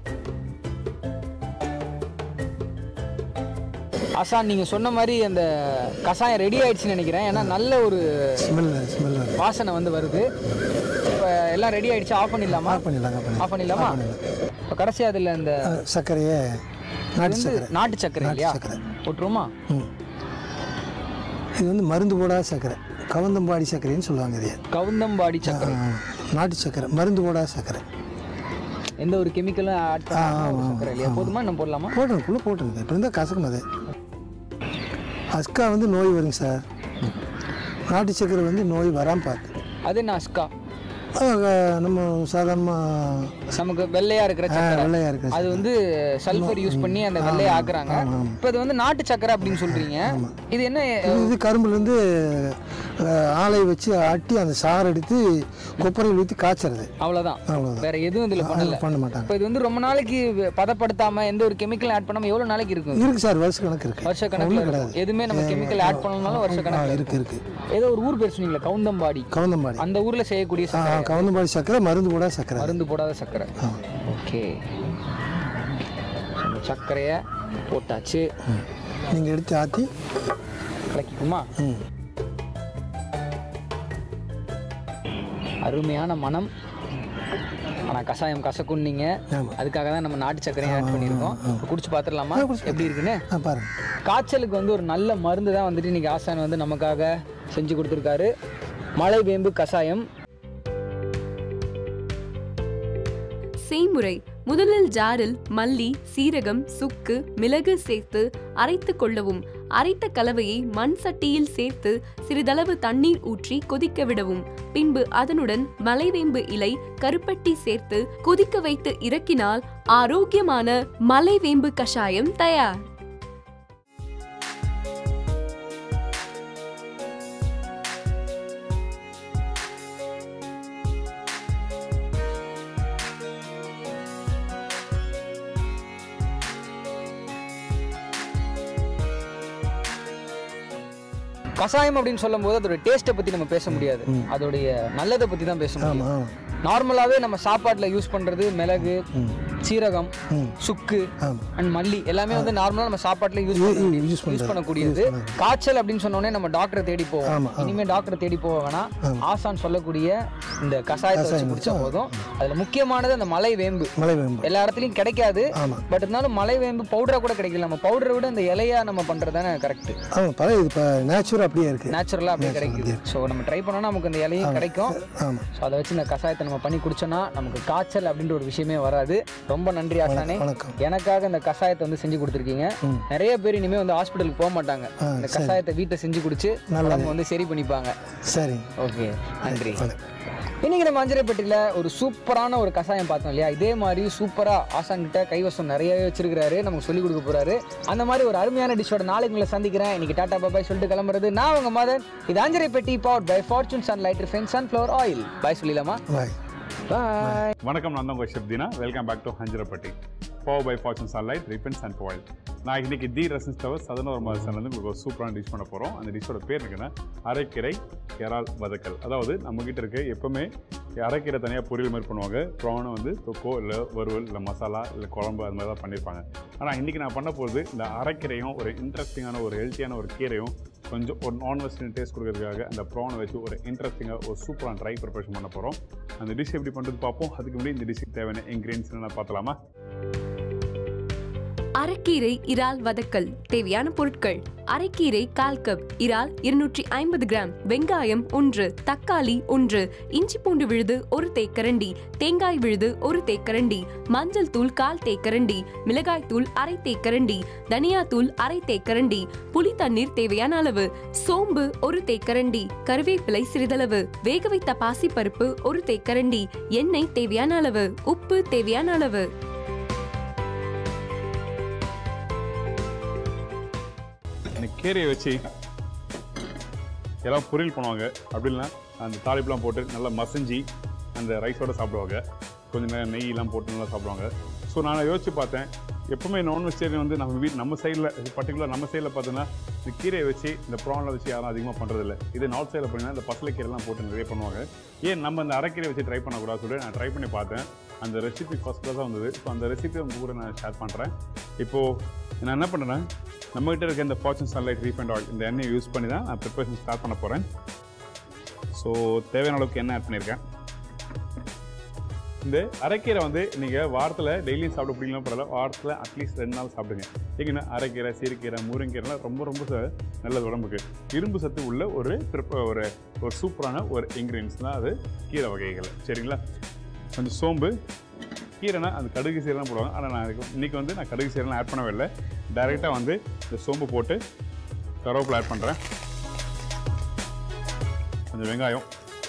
S6: ஆசான் நீங்க சொன்ன மாதிரி அந்த கஷாயம் ரெடி ஆயிடுச்சுன்னு நினைக்கிறேன் ஏன்னா நல்ல ஒரு
S7: ஸ்மெல் ஸ்மெல் வருது
S6: வாசனை வந்து வருது இப்போ எல்லாம் ரெடி ஆயிடுச்சு ஆஃப் பண்ணிடலாமா
S7: ஆஃப் பண்ணிடலாங்க பண்ணி
S6: ஆஃப் பண்ணிடலாமா இப்போ கடைசி அதில் இந்த
S7: சர்க்கரையே நாட்டு
S6: வந்து
S7: சர்க்கரை
S6: நாட்டு சர்க்கரை இல்லையா
S7: சர்க்கரை.
S6: போட்டுருமா
S7: ம் இது வந்து மருந்து போடாத சர்க்கரை கவந்தம்பாடி சர்க்கரைன்னு சொல்லுவாங்க இதைய
S6: கவுந்தம்பாடி சர்க்கரை
S7: ஆ, நாட்டு சர்க்கரை மருந்து போடாத சர்க்கரை
S6: எந்த ஒரு கெமிக்கலும் ஆட் பண்ணாம ஒரு சர்க்கரை இல்லையா போதுமா நம்ம போடலாமா
S7: போட்டுருங்க ஃபுல்லாக போட்டுருங்க இப்போ இருந்தால் கசக்கும் அது அஸ்கா வந்து நோய் வருங்க சார் நாட்டு சர்க்கரை வந்து நோய் வராமல் பார்த்து
S6: அது என்ன அஸ்கா
S7: ஆ, நம்ம சாதாரணமாக
S6: நமக்கு வெள்ளையா இருக்கிற சர்க்கரை
S7: வெள்ளையாக இருக்கு
S6: அது வந்து சல்ஃபர் யூஸ் பண்ணி அந்த வெள்ளையை ஆக்குறாங்க இப்போ இது வந்து நாட்டு சர்க்கரை அப்படின்னு சொல்றீங்க இது என்ன
S7: இது இது கரும்புலேருந்து ஆலை வச்சு ஆட்டி அந்த சாறு எடுத்து கொப்பரையில் ஊற்றி காய்ச்சறது
S6: அவ்வளவுதான்
S7: அவ்வளோதான்
S6: வேற எதுவும் இதுல பண்ணல
S7: பண்ண மாட்டாங்க
S6: இப்போ இது வந்து ரொம்ப நாளைக்கு பதப்படுத்தாம எந்த ஒரு கெமிக்கல் ஆட் பண்ணாம எவ்வளவு நாளைக்கு இருக்கும்
S7: இருக்கு சார் வருஷ கணக்கு இருக்கு
S6: வருஷ கணக்குல இருக்கும் எதுவுமே நம்ம கெமிக்கல் ஆட் பண்ணணும்னாலும் வருஷ
S7: ஆ,
S6: கணக்குல
S7: இருக்கு இருக்கு
S6: ஏதோ ஒரு ஊர் பேர் சொன்னீங்களா கவுந்தம்பாடி
S7: கவுந்தம்பாடி
S6: அந்த ஊர்ல செய்யக்கூடிய
S7: ஆ,
S6: சர்க்கரை
S7: கவுந்தம்பாடி சர்க்கரை மருந்து போடாத சர்க்கரை
S6: மருந்து போடாத சர்க்கரை
S7: ஆ.
S6: ஓகே சர்க்கரையை போட்டாச்சு
S7: நீங்கள் எடுத்து ஆற்றி
S6: கலக்கிக்குமா
S7: ம்
S6: அருமையான மனம் ஆனா கஷாயம் கசக்குன்னீங்க
S7: ஆமாம்
S6: அதுக்காக தான் நம்ம நாட்டு சர்க்கரையும் ஆட் பண்ணியிருக்கோம் இப்ப குடிச்சு பார்த்துடலாமா எப்படி இருக்குன்னு
S7: ஆ பாருங்க
S6: காய்ச்சலுக்கு வந்து ஒரு நல்ல மருந்து தான் வந்துட்டு இன்னைக்கு ஆசான் வந்து நமக்காக செஞ்சு கொடுத்துருக்காரு மலை வேம்பு கஷாயம்
S3: செய்முறை முதலில் ஜாரில் மல்லி சீரகம் சுக்கு மிளகு சேர்த்து அரைத்து கொள்ளவும் அரைத்த கலவையை மண் சட்டியில் சேர்த்து சிறிதளவு தண்ணீர் ஊற்றி கொதிக்க விடவும் பின்பு அதனுடன் மலைவேம்பு இலை கருப்பட்டி சேர்த்து கொதிக்க வைத்து இறக்கினால் ஆரோக்கியமான மலைவேம்பு கஷாயம் தயார்
S6: கசாயம் அப்படின்னு சொல்லும்போது அதோட டேஸ்ட்டை பற்றி நம்ம பேச முடியாது அதோடைய நல்லதை பற்றி தான் பேச முடியும்
S7: ஆமாம் ஆமாம்
S6: நார்மலாகவே நம்ம சாப்பாட்டில் யூஸ் பண்ணுறது மிளகு சீரகம் சுக்கு
S7: ஆமாம்
S6: அண்ட் மல்லி எல்லாமே வந்து நார்மலாக நம்ம சாப்பாட்டில் யூஸ்
S7: யூ-
S6: பண்ண
S7: யூஸ்
S6: யூஸ்
S7: பண்றது.
S6: பண்ணக்கூடியது காய்ச்சல் அப்படின்னு சொன்னோடனே நம்ம டாக்டரை தேடி போவோம்
S7: ஆமா, ஆமா.
S6: இனிமே டாக்டரை தேடி போக வேணாம் ஆசான் சொல்லக்கூடிய இந்த கஷாயத்தை வச்சு
S7: கஷாயம்
S6: குடிச்சா போதும் அதுல முக்கியமானது அந்த மலை வேம்பு
S7: மலை வேம்பு
S6: எல்லா இடத்துலயும் கிடைக்காது
S7: ஆமாம்
S6: பட் இருந்தாலும் மலை வேம்பு பவுடரா கூட கிடைக்கல நம்ம பவுடரை விட இந்த இலையா நம்ம பண்றது தானே கரெக்ட்
S7: ஆமாம் பழைய இது இப்போ நேச்சுரல் அப்படியே இருக்குது
S6: நேச்சுரலா அப்படியே கிடைக்குது ஸோ நம்ம ட்ரை பண்ணோம்னா நமக்கு இந்த இலையும் கிடைக்கும்
S7: ஆமாம்
S6: ஸோ அதை வச்சு இந்த கஷாயத்தை நம்ம பண்ணி குடிச்சோம்னா நமக்கு காய்ச்சல் அப்படின்ற ஒரு விஷயமே வராது ரொம்ப நன்றி ஆசானே
S7: வணக்கம்
S6: எனக்காக இந்த கஷாயத்தை வந்து செஞ்சு கொடுத்துருக்கீங்க நிறைய பேர் இனிமே வந்து ஹாஸ்பிட்டலுக்கு போக மாட்டாங்க
S7: ஆ,
S6: இந்த
S7: சரி.
S6: கஷாயத்தை வீட்டில் செஞ்சு குடிச்சு உடம்பு வந்து சரி பண்ணிப்பாங்க
S7: சரி
S6: ஓகே நன்றி
S7: வணக்கம்
S6: இன்னைக்கு நம்ம அஞ்சரைப்பட்டியில் ஒரு சூப்பரான ஒரு கஷாயம் பார்த்தோம் இல்லையா இதே மாதிரி சூப்பராக ஆசாங்கிட்ட கைவசம் நிறையவே வச்சிருக்கிறாரு நமக்கு சொல்லிக் கொடுக்க போறாரு அந்த மாதிரி ஒரு அருமையான டிஷ்ஷோட நாளைக்கு உங்களை சந்திக்கிறேன் இன்னைக்கு டாடா பாபாய் சொல்லிட்டு கிளம்புறது நான் உங்க மதன் இது Anjaraipetti power by Fortune Sunlite refine sunflower oil bye சொல்லிடலாமா
S7: பாய்
S6: பாய்
S8: வணக்கம் நான் தான் உங்கள் chef Deena welcome back to Anjaraipetti power by Fortune Sunlite refined and oil நான் இன்னைக்கு தி ரசன் ஸ்டவர் சதனோர் மதசன்லேருந்து உங்களுக்கு ஒரு சூப்பரான டிஷ் பண்ண போகிறோம் அந்த டிஷ்ஷோட பேர் இருக்குன்னா அரைக்கீரை இறால் வதக்கல் அதாவது நம்மக்கிட்ட இருக்க எப்பவுமே அரைக்கீரை தனியாக பொரியல் மாதிரி பண்ணுவாங்க ப்ரானை வந்து தொக்கோ இல்லை வறுவல் இல்லை மசாலா இல்லை குழம்பு அது மாதிரி தான் பண்ணியிருப்பாங்க ஆனால் இன்றைக்கி நான் பண்ண போகிறது இந்த அரைக்கீரையும் ஒரு இன்ட்ரெஸ்டிங்கான ஒரு ஹெல்த்தியான ஒரு கீரையும் கொஞ்சம் ஒரு நான் வெஸ்டர்ன் டேஸ்ட் கொடுக்கறதுக்காக அந்த ப்ரானை வச்சு ஒரு இன்ட்ரெஸ்டிங்காக ஒரு சூப்பரான ட்ரை ப்ரிப்பரேஷன் பண்ண போகிறோம் அந்த டிஷ் எப்படி பண்ணுறது பார்ப்போம் அதுக்கு முன்னாடி இந்த டிஷ்ஷுக்கு தேவையான இன்க்ரீடியன்ஸ் என்ன பார்த்தலாமா
S3: அரைக்கீரை இறால் வதக்கல் தேவையான பொருட்கள் அரைக்கீரை கால் கப் இறால் இருநூற்றி ஐம்பது கிராம் வெங்காயம் ஒன்று தக்காளி ஒன்று இஞ்சி பூண்டு விழுது ஒரு தேக்கரண்டி தேங்காய் விழுது ஒரு தேக்கரண்டி மஞ்சள் தூள் கால் தேக்கரண்டி மிளகாய் தூள் அரை தேக்கரண்டி தனியா தூள் அரை தேக்கரண்டி புளி தண்ணீர் தேவையான அளவு சோம்பு ஒரு தேக்கரண்டி கருவேப்பிலை சிறிதளவு வேக வைத்த பாசி பருப்பு ஒரு தேக்கரண்டி எண்ணெய் தேவையான அளவு உப்பு தேவையான அளவு
S8: இந்த கீரையை வச்சு எல்லாம் பொரியல் பண்ணுவாங்க அப்படி இல்லைன்னா அந்த தாளிப்புலாம் போட்டு நல்லா மசஞ்சி அந்த ரைஸோட சாப்பிடுவாங்க கொஞ்சம் நேரம் நெய்யெல்லாம் போட்டு நல்லா சாப்பிடுவாங்க ஸோ நான் யோசிச்சு பார்த்தேன் எப்பவுமே நான் வெஜிடேரியன் வந்து நம்ம வீட் நம்ம சைடில் பர்டிகுலர் நம்ம சைடில் பார்த்தோன்னா இந்த கீரையை வச்சு இந்த ப்ரானில் வச்சு யாரும் அதிகமாக பண்ணுறதில்ல இது நார்த் சைடில் பண்ணினா இந்த பசலை கீரைலாம் போட்டு நிறைய பண்ணுவாங்க ஏன் நம்ம இந்த அரைக்கீரை வச்சு ட்ரை பண்ணக்கூடாது சொல்லிட்டு நான் ட்ரை பண்ணி பார்த்தேன் அந்த ரெசிபி ஃபஸ்ட் கிளாஸாக வந்தது ஸோ அந்த ரெசிபி உங்க கூட நான் ஷேர் பண்ணுறேன் இப்போது நான் என்ன பண்ணுறேன் நம்மகிட்ட இருக்க இந்த ஃபார்ச்சூன் சன்லைட் ரீஃபண்ட் ஆயில் இந்த எண்ணெயை யூஸ் பண்ணி தான் நான் ப்ரிப்பரேஷன் ஸ்டார்ட் பண்ண போகிறேன் ஸோ தேவையான அளவுக்கு எண்ணெய் ஆட் பண்ணியிருக்கேன் இந்த அரைக்கீரை வந்து நீங்கள் வாரத்தில் டெய்லியும் சாப்பிட பிடிக்கலாம் பரவாயில்ல வாரத்தில் அட்லீஸ்ட் ரெண்டு நாள் சாப்பிடுங்க ஏங்கன்னா அரைக்கீரை சிறுக்கீரை முருங்கீரைலாம் ரொம்ப ரொம்ப ச- நல்லது உடம்புக்கு இரும்பு சத்து உள்ள ஒரு prep- ஒரு ஒரு சூப்பரான ஒரு இன்க்ரீடியன்ஸ் தான் அது கீரை வகைகள் சரிங்களா கொஞ்சம் சோம்பு கீரைனா அந்த கடுகு சீரெல்லாம் போடுவாங்க ஆனால் நான் அதுக்கு இன்றைக்கி வந்து நான் கடுகு சீரெல்லாம் ஆட் பண்ணவே இல்லை டைரெக்டாக வந்து இந்த சோம்பு போட்டு கருவேப்பிலை ஆட் பண்ணுறேன் கொஞ்சம் வெங்காயம்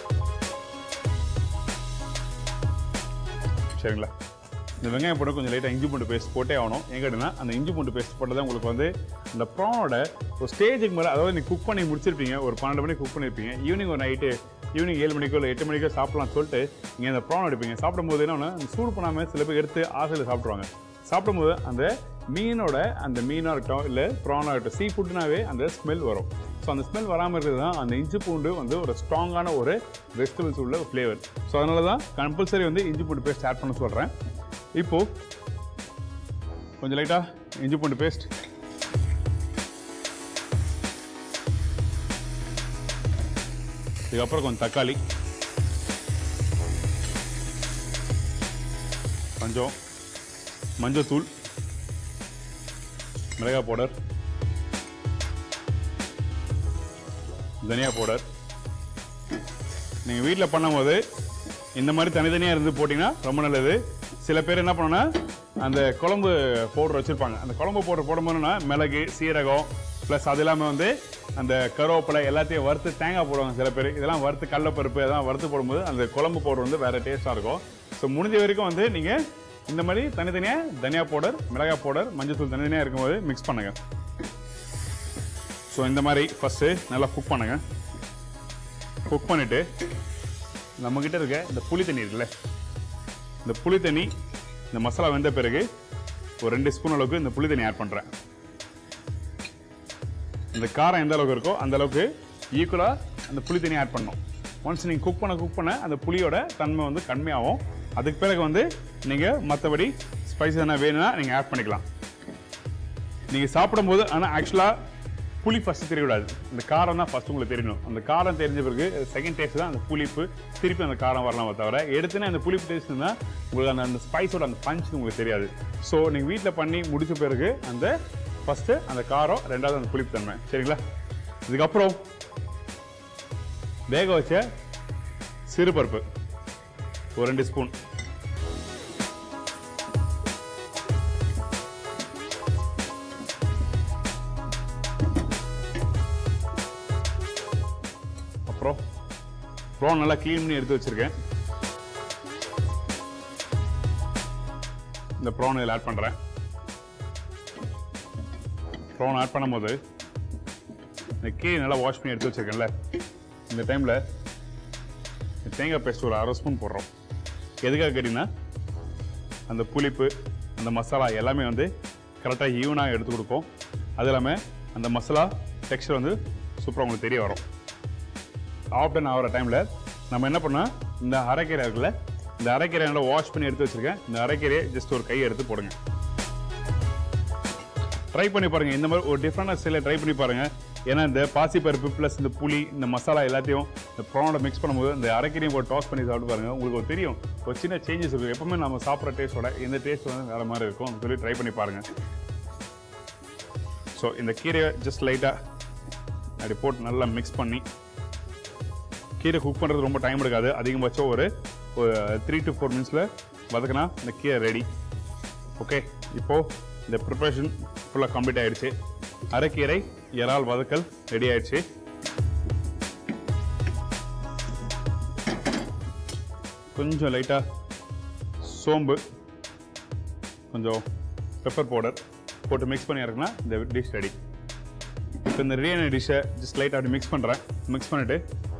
S8: சரிங்களா இந்த வெங்காயம் போட்டு கொஞ்சம் லைட்டாக இஞ்சி பூண்டு பேஸ்ட் போட்டே ஆகணும் எங்கிட்டனா அந்த இஞ்சி பூண்டு பேஸ்ட் போட்டதான் உங்களுக்கு வந்து இந்த ப்ரானோட ஒரு ஸ்டேஜுக்கு மேலே அதாவது நீங்கள் குக் பண்ணி முடிச்சிருப்பீங்க ஒரு பன்னெண்டு மணிக்கு குக் பண்ணியிருப்பீங்க ஈவினிங் ஒரு நைட்டு ஈவினிங் ஏழு மணிக்கோ இல்லை எட்டு மணிக்கோ சாப்பிடலாம்னு சொல்லிட்டு நீங்கள் இந்த ப்ரான் எடுப்பீங்க சாப்பிடும்போது என்ன ஒன்று சூடு பண்ணாமல் சில பேர் எடுத்து ஆசையில் சாப்பிட்ருவாங்க சாப்பிடும்போது அந்த மீனோட அந்த மீனாக இருக்கட்டும் இல்லை ப்ரானாக இருக்கட்டும் சீ ஃபுட்னாவே அந்த ஸ்மெல் வரும் ஸோ அந்த ஸ்மெல் வராமல் இருக்கிறது தான் அந்த இஞ்சி பூண்டு வந்து ஒரு ஸ்ட்ராங்கான ஒரு வெஜிடபிள்ஸ் உள்ள ஃப்ளேவர் ஸோ அதனால தான் கம்பல்சரி வந்து இஞ்சி பூண்டு பேஸ்ட் ஆட் பண்ண சொல்கிறேன் இப்போது கொஞ்சம் லைட்டாக இஞ்சி பூண்டு பேஸ்ட் இதுக்கப்புறம் கொஞ்சம் தக்காளி கொஞ்சம் மஞ்சத்தூள் மிளகாய் பவுடர் தனியா பவுடர் நீங்கள் வீட்டில் பண்ணும்போது இந்த மாதிரி தனித்தனியாக இருந்து போட்டிங்கன்னா ரொம்ப நல்லது சில பேர் என்ன பண்ணணும்னா அந்த குழம்பு பவுடர் வச்சுருப்பாங்க அந்த குழம்பு பவுடர் போடும்போதுன்னா மிளகு சீரகம் ப்ளஸ் அது இல்லாமல் வந்து அந்த கருவேப்பிலை எல்லாத்தையும் வறுத்து தேங்காய் போடுவாங்க சில பேர் இதெல்லாம் வறுத்து கடலப்பருப்பு இதெல்லாம் வறுத்து போடும்போது அந்த குழம்பு பவுடர் வந்து வேறு டேஸ்ட்டாக இருக்கும் ஸோ முடிஞ்ச வரைக்கும் வந்து நீங்கள் இந்த மாதிரி தனித்தனியாக தனியா பவுடர் மிளகாய் பவுடர் மஞ்சள் தனித்தனியாக இருக்கும்போது மிக்ஸ் பண்ணுங்கள் ஸோ இந்த மாதிரி ஃபஸ்ட்டு நல்லா குக் பண்ணுங்க குக் பண்ணிவிட்டு நம்மக்கிட்ட இருக்க இந்த புளி தண்ணி இருக்குல்ல இந்த புளி தண்ணி இந்த மசாலா வெந்த பிறகு ஒரு ரெண்டு ஸ்பூன் அளவுக்கு இந்த புளி தண்ணி ஆட் பண்ணுறேன் இந்த காரம் எந்த அளவுக்கு இருக்கோ அந்த அளவுக்கு ஈக்குவலாக அந்த புளி தண்ணி ஆட் பண்ணணும் ஒன்ஸ் நீங்கள் குக் பண்ண குக் பண்ண அந்த புளியோட தன்மை வந்து கம்மியாகும் அதுக்கு பிறகு வந்து நீங்கள் மற்றபடி ஸ்பைசஸ் என்ன வேணும்னா நீங்கள் ஆட் பண்ணிக்கலாம் நீங்கள் சாப்பிடும்போது ஆனால் ஆக்சுவலாக புளி ஃபஸ்ட்டு தெரியக்கூடாது அந்த காரம் தான் ஃபஸ்ட்டு உங்களுக்கு தெரியணும் அந்த காரம் தெரிஞ்ச பிறகு செகண்ட் டேஸ்ட் தான் அந்த புளிப்பு திருப்பி அந்த காரம் வரலாமே தவிர எடுத்துனே அந்த புளிப்பு டேஸ்ட் தான் உங்களுக்கு அந்த அந்த ஸ்பைஸோட அந்த பஞ்ச் உங்களுக்கு தெரியாது ஸோ நீங்கள் வீட்டில் பண்ணி முடிச்ச பிறகு அந்த ஃபஸ்ட்டு அந்த காரம் ரெண்டாவது அந்த புளிப்பு தன்மை சரிங்களா இதுக்கப்புறம் வேக வச்ச சிறுபருப்பு ஒரு ரெண்டு ஸ்பூன் அப்புறம் ப்ரான் நல்லா க்ளீன் பண்ணி எடுத்து வச்சிருக்கேன் இந்த ப்ரான் இதில் ஆட் பண்ணுறேன் ப்ரான் ஆட் பண்ணும்போது இந்த கீழே நல்லா வாஷ் பண்ணி எடுத்து வச்சிருக்கேன்ல இந்த டைமில் தேங்காய் பேஸ்ட் ஒரு அரை ஸ்பூன் போடுறோம் எதுக்காக கேட்டிங்கன்னா அந்த புளிப்பு அந்த மசாலா எல்லாமே வந்து கரெக்டாக ஈவனாக எடுத்து கொடுக்கும் அது இல்லாமல் அந்த மசாலா டெக்ஸ்டர் வந்து சூப்பராக உங்களுக்கு தெரிய வரும் ஆஃப் டன் ஆகிற டைமில் நம்ம என்ன பண்ணோம் இந்த அரைக்கீரை இருக்குல்ல இந்த அரைக்கீரை நல்லா வாஷ் பண்ணி எடுத்து வச்சிருக்கேன் இந்த அரைக்கீரையை ஜஸ்ட் ஒரு கையை எடுத்து போடுங்க ட்ரை பண்ணி பாருங்க இந்த மாதிரி ஒரு டிஃப்ரெண்டான ஸ்டைலில் ட்ரை பண்ணி பாருங்க ஏன்னா இந்த பாசிப்பருப்பு ப்ளஸ் இந்த புளி இந்த மசாலா எல்லாத்தையும் இந்த ப்ரானோட மிக்ஸ் பண்ணும்போது இந்த அரைக்கீரையும் போட்டு டாஸ் பண்ணி சாப்பிட்டு பாருங்க உங்களுக்கு ஒரு தெரியும் ஒரு சின்ன சேஞ்சஸ் இருக்கும் எப்பவுமே நம்ம சாப்பிட்ற டேஸ்ட்டோட இந்த டேஸ்ட் வந்து வேற மாதிரி இருக்கும் சொல்லி ட்ரை பண்ணி பாருங்க ஸோ இந்த கீரையை ஜஸ்ட் லைட்டாக அப்படி போட்டு நல்லா மிக்ஸ் பண்ணி கீரை குக் பண்ணுறது ரொம்ப டைம் எடுக்காது அதிகபட்சம் ஒரு த்ரீ டு ஃபோர் மினிட்ஸில் வதக்கினா இந்த கீரை ரெடி ஓகே இப்போது இந்த ப்ரிப்பரேஷன் ஃபுல்லாக கம்ப்ளீட் ஆயிடுச்சு அரைக்கீரை இறால் வதக்கல் ரெடி ஆயிடுச்சு கொஞ்சம் லைட்டாக சோம்பு கொஞ்சம் பெப்பர் பவுடர் போட்டு மிக்ஸ் பண்ணி இறக்குனா இந்த டிஷ் ரெடி இப்போ இந்த ரெடியான டிஷ்ஷை ஜஸ்ட் லைட்டாக அப்படி மிக்ஸ் பண்ணுறேன் மிக்ஸ் பண்ணிவிட்டு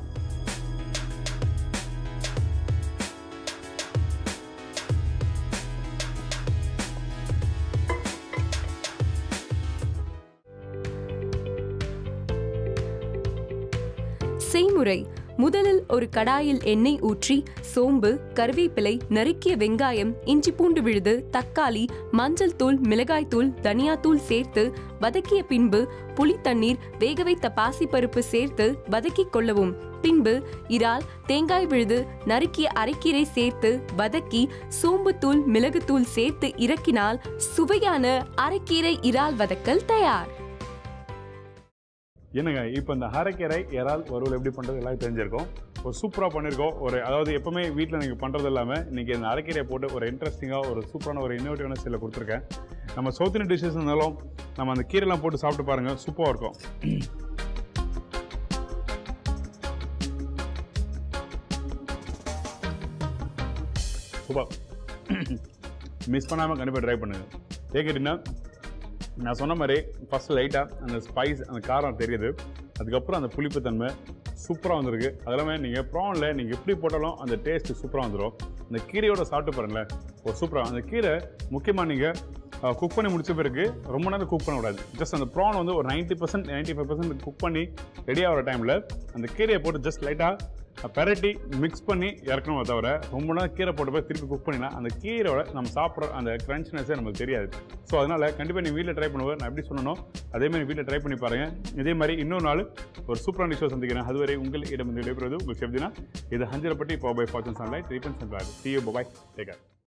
S3: செய்முறை முதலில் ஒரு கடாயில் எண்ணெய் ஊற்றி சோம்பு கருவேப்பிலை நறுக்கிய வெங்காயம் இஞ்சி பூண்டு விழுது தக்காளி மஞ்சள் தூள் மிளகாய் தூள் தனியாத்தூள் சேர்த்து வதக்கிய பின்பு புளி தண்ணீர் வேக வைத்த பாசிப்பருப்பு சேர்த்து வதக்கிக் கொள்ளவும் பின்பு இறால் தேங்காய் விழுது நறுக்கிய அரைக்கீரை சேர்த்து வதக்கி சோம்புத்தூள் மிளகுத்தூள் சேர்த்து இறக்கினால் சுவையான அரைக்கீரை இறால் வதக்கல் தயார்
S8: என்னங்க இப்போ இந்த அரைக்கீரை இறால் வறுவல் எப்படி பண்ணுறது எல்லாம் தெரிஞ்சிருக்கும் ஒரு சூப்பராக பண்ணியிருக்கோம் ஒரு அதாவது எப்பவுமே வீட்டில் நீங்கள் பண்ணுறது இல்லாமல் இன்றைக்கி இந்த அரைக்கீரையை போட்டு ஒரு இன்ட்ரெஸ்டிங்காக ஒரு சூப்பரான ஒரு இன்னோவேட்டிவான ஸ்டைலில் கொடுத்துருக்கேன் நம்ம சவுத் இந்தியன் டிஷ்ஷஸ் இருந்தாலும் நம்ம அந்த கீரைலாம் போட்டு சாப்பிட்டு பாருங்கள் சூப்பராக இருக்கும் சூப்பர் மிஸ் பண்ணாமல் கண்டிப்பாக ட்ரை பண்ணுங்க ஏன் கேட்டிங்கன்னா நான் சொன்ன மாதிரி ஃபஸ்ட் லைட்டாக அந்த ஸ்பைஸ் அந்த காரம் தெரியுது அதுக்கப்புறம் அந்த புளிப்பு தன்மை சூப்பராக வந்திருக்கு அது இல்லாமல் நீங்கள் ப்ரானில் நீங்கள் எப்படி போட்டாலும் அந்த டேஸ்ட்டு சூப்பராக வந்துடும் இந்த கீரையோட சாப்பிட்டு பாருங்களேன் ஒரு சூப்பராக அந்த கீரை முக்கியமாக நீங்கள் குக் பண்ணி முடிச்ச பிறகு ரொம்ப நேரம் குக் பண்ணக்கூடாது ஜஸ்ட் அந்த ப்ரான் வந்து ஒரு ninety percent ninety five percent cook பண்ணி ரெடி ஆகிற டைமில் அந்த கீரையை போட்டு ஜஸ்ட் லைட்டாக பெரட்டி மிக்ஸ் பண்ணி இறக்கணுமே தவிர ரொம்ப நேரம் கீரை போட்டு போய் திருப்பி குக் பண்ணினா அந்த கீரையோட நம்ம சாப்பிட்ற அந்த கிரன்ச்னஸே நமக்கு தெரியாது ஸோ அதனால் கண்டிப்பாக நீ வீட்டில் ட்ரை பண்ணுவேன் நான் எப்படி சொன்னனோ அதே மாதிரி வீட்டில் ட்ரை பண்ணி பாருங்கள் இதே மாதிரி இன்னொரு நாள் ஒரு சூப்பரான டிஷ்ஷோ சந்திக்கிறேன் அதுவரை உங்கள் இடம் விடைபெறுவது உங்கள் செப்தினா இது ஹஞ்சரப்பட்டி இப்போ by Fortune Sunlite refine Sunlite see you bye take